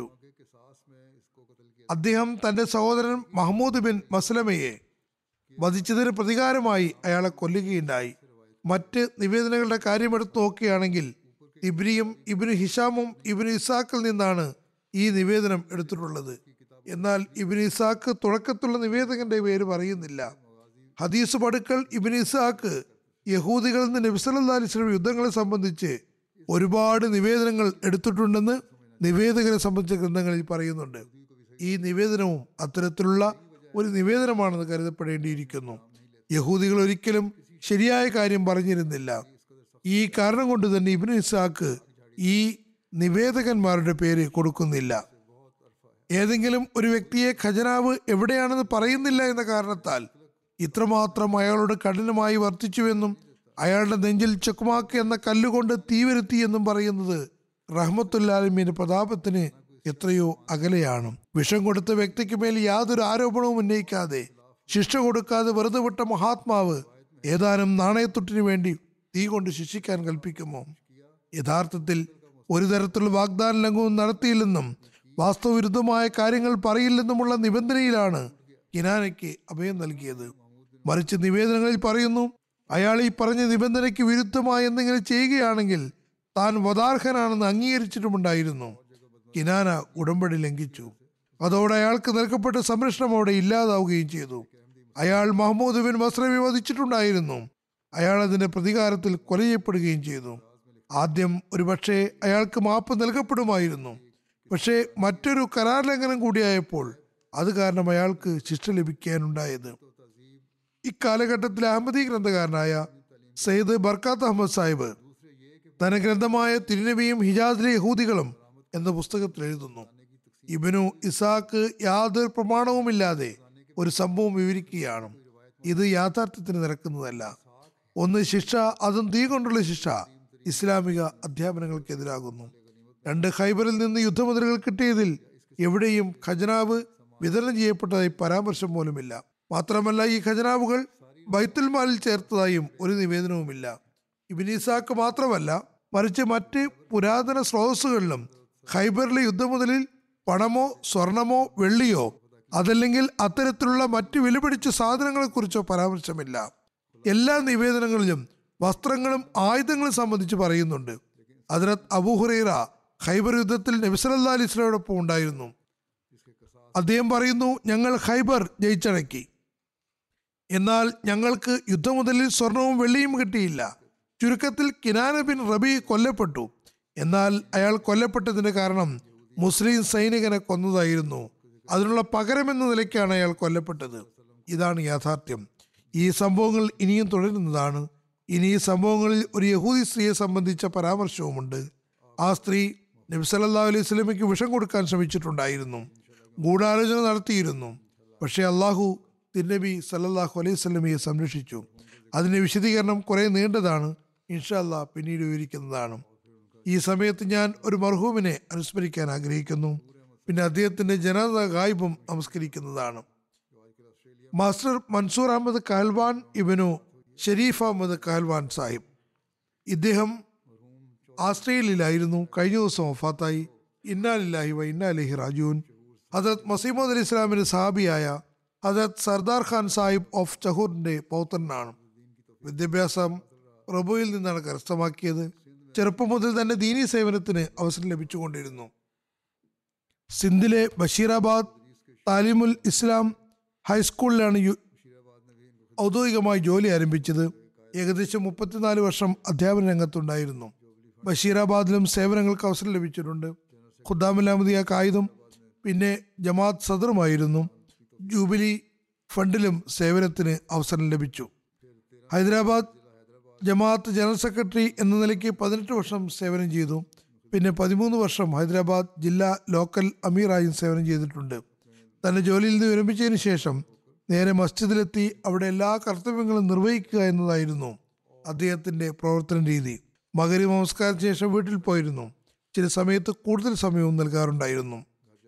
Speaker 2: അദ്ദേഹം തന്റെ സഹോദരൻ മഹമ്മൂദ് ബിൻ മസ്ലമയെ വധിച്ചതിന് പ്രതികാരമായി അയാളെ കൊല്ലുകയുണ്ടായി മറ്റ് നിവേദനങ്ങളുടെ കാര്യമെടുത്ത് നോക്കുകയാണെങ്കിൽ ഇബ്രിയും ഇബിന് ഹിഷാമും ഇബിന് ഇസാക്കിൽ നിന്നാണ് ഈ നിവേദനം എടുത്തിട്ടുള്ളത് എന്നാൽ ഇബിന് ഇസാക്ക് തുടക്കത്തിലുള്ള നിവേദകന്റെ പേര് പറയുന്നില്ല ഹദീസ് പടുക്കൽ ഇബിന് ഇസാക്ക് യഹൂദികളിൽ നിന്ന് നബി സല്ലല്ലാഹു അലൈഹി വസല്ലം യുദ്ധങ്ങളെ സംബന്ധിച്ച് ഒരുപാട് നിവേദനങ്ങൾ എടുത്തിട്ടുണ്ടെന്ന് നിവേദകരെ സംബന്ധിച്ച ഗ്രന്ഥങ്ങളിൽ പറയുന്നുണ്ട് ഈ നിവേദനവും അത്തരത്തിലുള്ള ഒരു നിവേദനമാണെന്ന് കരുതപ്പെടേണ്ടിയിരിക്കുന്നു യഹൂദികൾ ഒരിക്കലും ശരിയായ കാര്യം പറഞ്ഞിരുന്നില്ല ഈ കാരണം കൊണ്ട് തന്നെ ഇബ്നു ഇസാക്ക് ഈ നിവേദകന്മാരുടെ പേര് കൊടുക്കുന്നില്ല ഏതെങ്കിലും ഒരു വ്യക്തിയെ ഖജനാവ് എവിടെയാണെന്ന് പറയുന്നില്ല എന്ന കാരണത്താൽ ഇത്രമാത്രം അയാളോട് കഠിനമായി വർത്തിച്ചുവെന്നും അയാളുടെ നെഞ്ചിൽ ചക്കുമാക്ക് എന്ന കല്ലുകൊണ്ട് തീ വരുത്തി എന്നും പറയുന്നത് റഹ്മത്തുല്ലാലിമിന്റെ പ്രതാപത്തിന് എത്രയോ അകലെയാണ് വിഷം കൊടുത്ത വ്യക്തിക്ക് മേൽ യാതൊരു ആരോപണവും ഉന്നയിക്കാതെ ശിക്ഷ കൊടുക്കാതെ വെറുതെ വിട്ട മഹാത്മാവ് ഏതാനും നാണയത്തൊട്ടിനു വേണ്ടി തീ കൊണ്ട് ശിക്ഷിക്കാൻ കൽപ്പിക്കുമോ യഥാർത്ഥത്തിൽ ഒരു തരത്തിലുള്ള വാഗ്ദാന ലംഘനവും നടത്തിയില്ലെന്നും വാസ്തവവിരുദ്ധമായ കാര്യങ്ങൾ പറയില്ലെന്നുമുള്ള നിബന്ധനയിലാണ് കിനാനയ്ക്ക് അഭയം നൽകിയത് മറിച്ച് നിവേദനങ്ങളിൽ പറയുന്നു അയാൾ ഈ പറഞ്ഞ നിബന്ധനയ്ക്ക് വിരുദ്ധമായി എന്തെങ്കിലും ചെയ്യുകയാണെങ്കിൽ താൻ വദാർഹനാണെന്ന് അംഗീകരിച്ചിട്ടുമുണ്ടായിരുന്നു കിനാന ഉടമ്പടി ലംഘിച്ചു അതോടെ അയാൾക്ക് നൽകപ്പെട്ട സംരക്ഷണം അവിടെ ഇല്ലാതാവുകയും ചെയ്തു അയാൾ മഹമ്മൂദ് ബിൻ മസ്ലമി വധിച്ചിട്ടുണ്ടായിരുന്നു അയാൾ അതിന്റെ പ്രതികാരത്തിൽ കൊല ചെയ്യപ്പെടുകയും ചെയ്തു ആദ്യം ഒരുപക്ഷെ അയാൾക്ക് മാപ്പ് നൽകപ്പെടുമായിരുന്നു പക്ഷേ മറ്റൊരു കരാർ ലംഘനം കൂടിയായപ്പോൾ അത് കാരണം അയാൾക്ക് ശിക്ഷ ലഭിക്കാനുണ്ടായത് ഇക്കാലഘട്ടത്തിൽ അഹമ്മദി ഗ്രന്ഥകാരനായ സയ്യിദ് ബർക്കാത്ത് അഹമ്മദ് സാഹിബ് തന്റെ ഗ്രന്ഥമായ തിരുനബിയും ഹിജാസിലെ യഹൂദികളും എന്ന പുസ്തകത്തിൽ എഴുതുന്നു ഇബനു ഇസാക്ക് യാതൊരു പ്രമാണവുമില്ലാതെ ഒരു സംഭവം വിവരിക്കുകയാണ് ഇത് യാഥാർത്ഥ്യത്തിന് നിരക്കുന്നതല്ല ഒന്ന് ശിക്ഷ അതും തീ കൊണ്ടുള്ള ശിക്ഷ ഇസ്ലാമിക അധ്യാപനങ്ങൾക്കെതിരാകുന്നു രണ്ട് ഖൈബറിൽ നിന്ന് യുദ്ധമുദ്രകൾ കിട്ടിയതിൽ എവിടെയും ഖജനാവ് വിതരണം ചെയ്യപ്പെട്ടതായി പരാമർശം പോലുമില്ല മാത്രമല്ല ഈ ഖജനാവുകൾ ബൈത്തുൽ മാലിൽ ചേർത്തതായും ഒരു നിവേദനവുമില്ല ഇബിനിസാക്ക് മാത്രമല്ല മറിച്ച് മറ്റ് പുരാതന സ്രോതസ്സുകളിലും ഖൈബറിലെ യുദ്ധമുതലിൽ പണമോ സ്വർണമോ വെള്ളിയോ അതല്ലെങ്കിൽ അത്തരത്തിലുള്ള മറ്റ് വിലപിടിച്ച സാധനങ്ങളെക്കുറിച്ചോ പരാമർശമില്ല എല്ലാ നിവേദനങ്ങളിലും വസ്ത്രങ്ങളും ആയുധങ്ങളും സംബന്ധിച്ച് പറയുന്നുണ്ട് അതിനകത്ത് അബൂഹുറൈറ ഖൈബർ യുദ്ധത്തിൽ നബിസലല്ലാ അലിസ്ലയോടൊപ്പം ഉണ്ടായിരുന്നു അദ്ദേഹം പറയുന്നു ഞങ്ങൾ ഖൈബർ ജയിച്ചടക്കി എന്നാൽ ഞങ്ങൾക്ക് യുദ്ധമുതലിൽ സ്വർണവും വെള്ളിയും കിട്ടിയില്ല ചുരുക്കത്തിൽ കിനാന ബിൻ റബി കൊല്ലപ്പെട്ടു എന്നാൽ അയാൾ കൊല്ലപ്പെട്ടതിന്റെ കാരണം മുസ്ലിം സൈനികനെ കൊന്നതായിരുന്നു അതിനുള്ള പകരമെന്ന നിലയ്ക്കാണ് അയാൾ കൊല്ലപ്പെട്ടത് ഇതാണ് യാഥാർത്ഥ്യം ഈ സംഭവങ്ങൾ ഇനിയും തുടരുന്നതാണ് ഇനി ഈ സംഭവങ്ങളിൽ ഒരു യഹൂദി സ്ത്രീയെ സംബന്ധിച്ച പരാമർശവുമുണ്ട് ആ സ്ത്രീ നബി സല്ലല്ലാഹു അലൈഹി സ്വലമയ്ക്ക് വിഷം കൊടുക്കാൻ ശ്രമിച്ചിട്ടുണ്ടായിരുന്നു ഗൂഢാലോചന നടത്തിയിരുന്നു പക്ഷേ അള്ളാഹു തിരുനബി സല്ലല്ലാഹു അലൈഹി സ്വലമയെ സംരക്ഷിച്ചു അതിന്റെ വിശദീകരണം കുറെ നീണ്ടതാണ് ഇൻഷാല്ല പിന്നീട് വിവരിക്കുന്നതാണ് ഈ സമയത്ത് ഞാൻ ഒരു മർഹൂമിനെ അനുസ്മരിക്കാൻ ആഗ്രഹിക്കുന്നു പിന്നെ അദ്ദേഹത്തിന്റെ ജനത ഗായിബും നമസ്കരിക്കുന്നതാണ് മാസ്റ്റർ മൻസൂർ അഹമ്മദ് കഹൽവാൻ ഇബനു ഷെരീഫ് അഹമ്മദ് കഹൽവാൻ സാഹിബ് ഇദ്ദേഹം ആസ്ട്രേലിയയിലായിരുന്നു കഴിഞ്ഞ ദിവസം വഫാത്തായി ഇന്നാലില്ലാഹി വ ഇന്നാലിഹി റാജൂൻ ഹജറത് മസീമദ് അലി ഇസ്ലാമിന്റെ സഹാബിയായ ഹജറത് സർദാർ ഖാൻ സാഹിബ് ഓഫ് ചഹൂറിന്റെ പൗത്രനാണ് വിദ്യാഭ്യാസം റബുയിൽ നിന്നാണ് കരസ്ഥമാക്കിയത് ചെറുപ്പം മുതൽ തന്നെ ദീനി സേവനത്തിന് അവസരം ലഭിച്ചുകൊണ്ടിരുന്നു സിന്ധിലെ ബഷീറാബാദ് താലിമുൽ ഇസ്ലാം ഹൈസ്കൂളിലാണ് യു ഔദ്യോഗികമായി ജോലി ആരംഭിച്ചത് ഏകദേശം മുപ്പത്തിനാല് വർഷം അധ്യാപന രംഗത്തുണ്ടായിരുന്നു ബഷീറാബാദിലും സേവനങ്ങൾക്ക് അവസരം ലഭിച്ചിട്ടുണ്ട് ഖുദ്ദാമുലാമദിയ കായിദും പിന്നെ ജമാഅത്ത് സദറുമായിരുന്നു ജൂബിലി ഫണ്ടിലും സേവനത്തിന് അവസരം ലഭിച്ചു ഹൈദരാബാദ് ജമാഅത്ത് ജനറൽ സെക്രട്ടറി എന്ന നിലയ്ക്ക് പതിനെട്ട് വർഷം സേവനം ചെയ്തു പിന്നെ പതിമൂന്ന് വർഷം ഹൈദരാബാദ് ജില്ലാ ലോക്കൽ അമീറായും സേവനം ചെയ്തിട്ടുണ്ട് തന്റെ ജോലിയിൽ നിന്ന് വിരമിച്ചതിന് ശേഷം നേരെ മസ്ജിദിലെത്തി അവിടെ എല്ലാ കർത്തവ്യങ്ങളും നിർവഹിക്കുക എന്നതായിരുന്നു അദ്ദേഹത്തിന്റെ പ്രവർത്തന രീതി മകരി നമസ്കാരത്തിന് ശേഷം വീട്ടിൽ പോയിരുന്നു ചില സമയത്ത് കൂടുതൽ സമയവും നൽകാറുണ്ടായിരുന്നു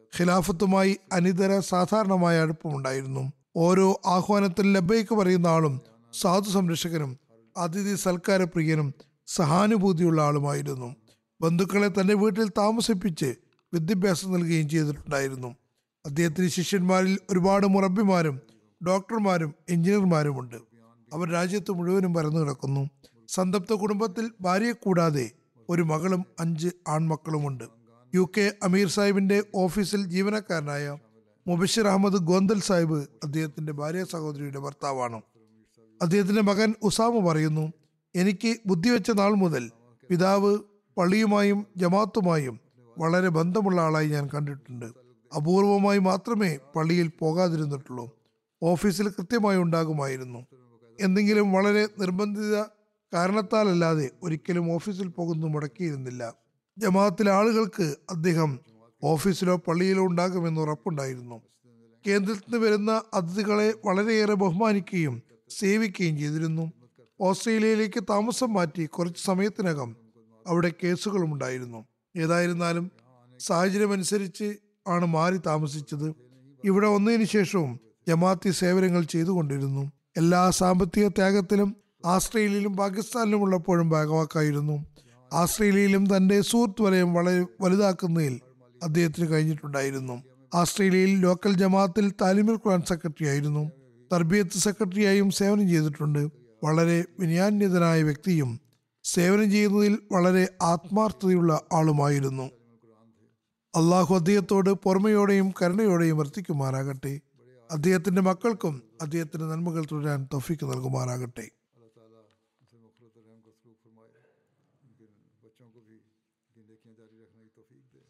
Speaker 2: ഖിലാഫത്തുമായി അനിതര സാധാരണമായ അടുപ്പമുണ്ടായിരുന്നു ഓരോ ആഹ്വാനത്തിൽ ലബൈക്ക് പറയുന്ന ആളും സാധു സംരക്ഷകനും അതിഥി സൽക്കാര പ്രിയനും സഹാനുഭൂതിയുള്ള ആളുമായിരുന്നു ബന്ധുക്കളെ തന്റെ വീട്ടിൽ താമസിപ്പിച്ച് വിദ്യാഭ്യാസം നൽകുകയും ചെയ്തിട്ടുണ്ടായിരുന്നു അദ്ദേഹത്തിന് ശിഷ്യന്മാരിൽ ഒരുപാട് മുറബിമാരും ഡോക്ടർമാരും എഞ്ചിനീയർമാരുമുണ്ട് അവർ രാജ്യത്ത് മുഴുവനും പരന്നു കിടക്കുന്നു സന്തപ്ത കുടുംബത്തിൽ ഭാര്യയെ കൂടാതെ ഒരു മകളും അഞ്ച് ആൺമക്കളുമുണ്ട് യു കെ അമീർ സാഹിബിന്റെ ഓഫീസിൽ ജീവനക്കാരനായ മുബഷിർ അഹമ്മദ് ഗോന്തൽ സാഹിബ് അദ്ദേഹത്തിന്റെ ഭാര്യ സഹോദരിയുടെ ഭർത്താവാണ് അദ്ദേഹത്തിന്റെ മകൻ ഉസാമ പറയുന്നു എനിക്ക് ബുദ്ധിവെച്ച നാൾ മുതൽ പിതാവ് പള്ളിയുമായും ജമാത്തുമായും വളരെ ബന്ധമുള്ള ആളായി ഞാൻ കണ്ടിട്ടുണ്ട് അപൂർവമായി മാത്രമേ പള്ളിയിൽ പോകാതിരുന്നിട്ടുള്ളൂ ഓഫീസിൽ കൃത്യമായി ഉണ്ടാകുമായിരുന്നു എന്തെങ്കിലും വളരെ നിർബന്ധിത കാരണത്താലല്ലാതെ ഒരിക്കലും ഓഫീസിൽ പോകുന്നു മുടക്കിയിരുന്നില്ല ജമാഅത്തിലെ ആളുകൾക്ക് അദ്ദേഹം ഓഫീസിലോ പള്ളിയിലോ ഉണ്ടാകുമെന്ന് ഉറപ്പുണ്ടായിരുന്നു കേന്ദ്രത്തിൽ നിന്ന് വരുന്ന അതിഥികളെ വളരെയേറെ ബഹുമാനിക്കുകയും സേവിക്കുകയും ചെയ്തിരുന്നു ഓസ്ട്രേലിയയിലേക്ക് താമസം മാറ്റി കുറച്ച് സമയത്തിനകം അവിടെ കേസുകളും ഉണ്ടായിരുന്നു ഏതായിരുന്നാലും സാഹചര്യമനുസരിച്ച് ആണ് മാറി താമസിച്ചത് ഇവിടെ വന്നതിന് ശേഷവും ജമാഅത്തി സേവനങ്ങൾ ചെയ്തുകൊണ്ടിരുന്നു എല്ലാ സാമ്പത്തിക ത്യാഗത്തിലും ആസ്ട്രേലിയയിലും പാകിസ്ഥാനിലും ഉള്ളപ്പോഴും ഭാഗവാക്കായിരുന്നു ആസ്ട്രേലിയയിലും തന്റെ സുഹൃത്ത് വലയം വളരെ വലുതാക്കുന്നതിൽ അദ്ദേഹത്തിന് കഴിഞ്ഞിട്ടുണ്ടായിരുന്നു ആസ്ട്രേലിയയിൽ ലോക്കൽ ജമാഅത്തിൽ താലിമുൽ ഖുർആൻ സെക്രട്ടറി ആയിരുന്നു തർബിയത്ത് സെക്രട്ടറിയായും സേവനം ചെയ്തിട്ടുണ്ട് വളരെ വിനയാന്യതനായ വ്യക്തിയും സേവനം ചെയ്യുന്നതിൽ വളരെ ആത്മാർത്ഥതയുള്ള ആളുമായിരുന്നു അള്ളാഹു അദ്ദേഹത്തോട് പൊറമയോടെയും കരുണയോടെയും വർത്തിക്കുമാറാകട്ടെ അദ്ദേഹത്തിന്റെ മക്കൾക്കും അദ്ദേഹത്തിന്റെ നന്മകൾ തുടരാൻ തൗഫീക്ക് നൽകുമാറാകട്ടെ
Speaker 1: अल्लाह ताला उनसे मफरत और रहम का सलूक फरमाए उनके बच्चों को भी उनकी नेकियां जारी रखने की तौफीक दे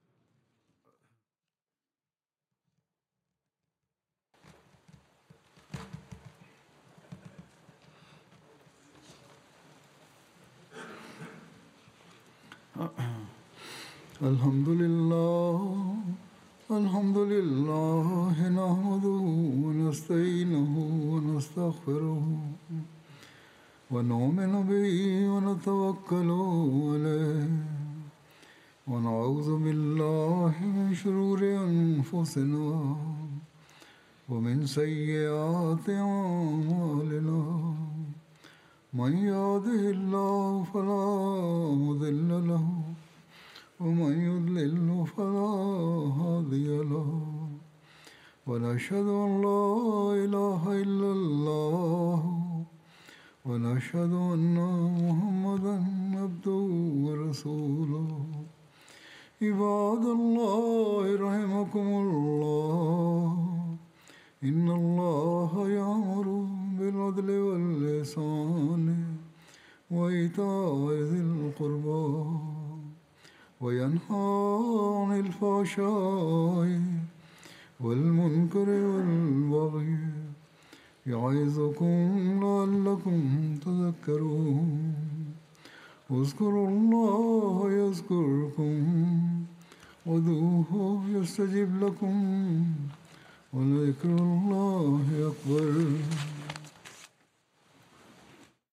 Speaker 1: الحمد لله الحمد لله نحمده ونستعينه ونستغفره ونؤمن به ونتوكل عليه ونعوذ بالله من شرور أنفسنا ومن سيئات أعمالنا من يهده الله فلا مضل له ومن يضلل فلا هادي له ونشهد أن لا إله إلا الله ونشهد أن محمدا عبده ورسوله عباد الله رحمكم الله إن الله يأمر بالعدل والإحسان وإيتاء ذي القربى وينهى عن الفحشاء والمنكر والبغي يعظكم لعلكم تذكرون اذكروا الله يذكركم ودوه يستجب لكم ولذكر الله أكبر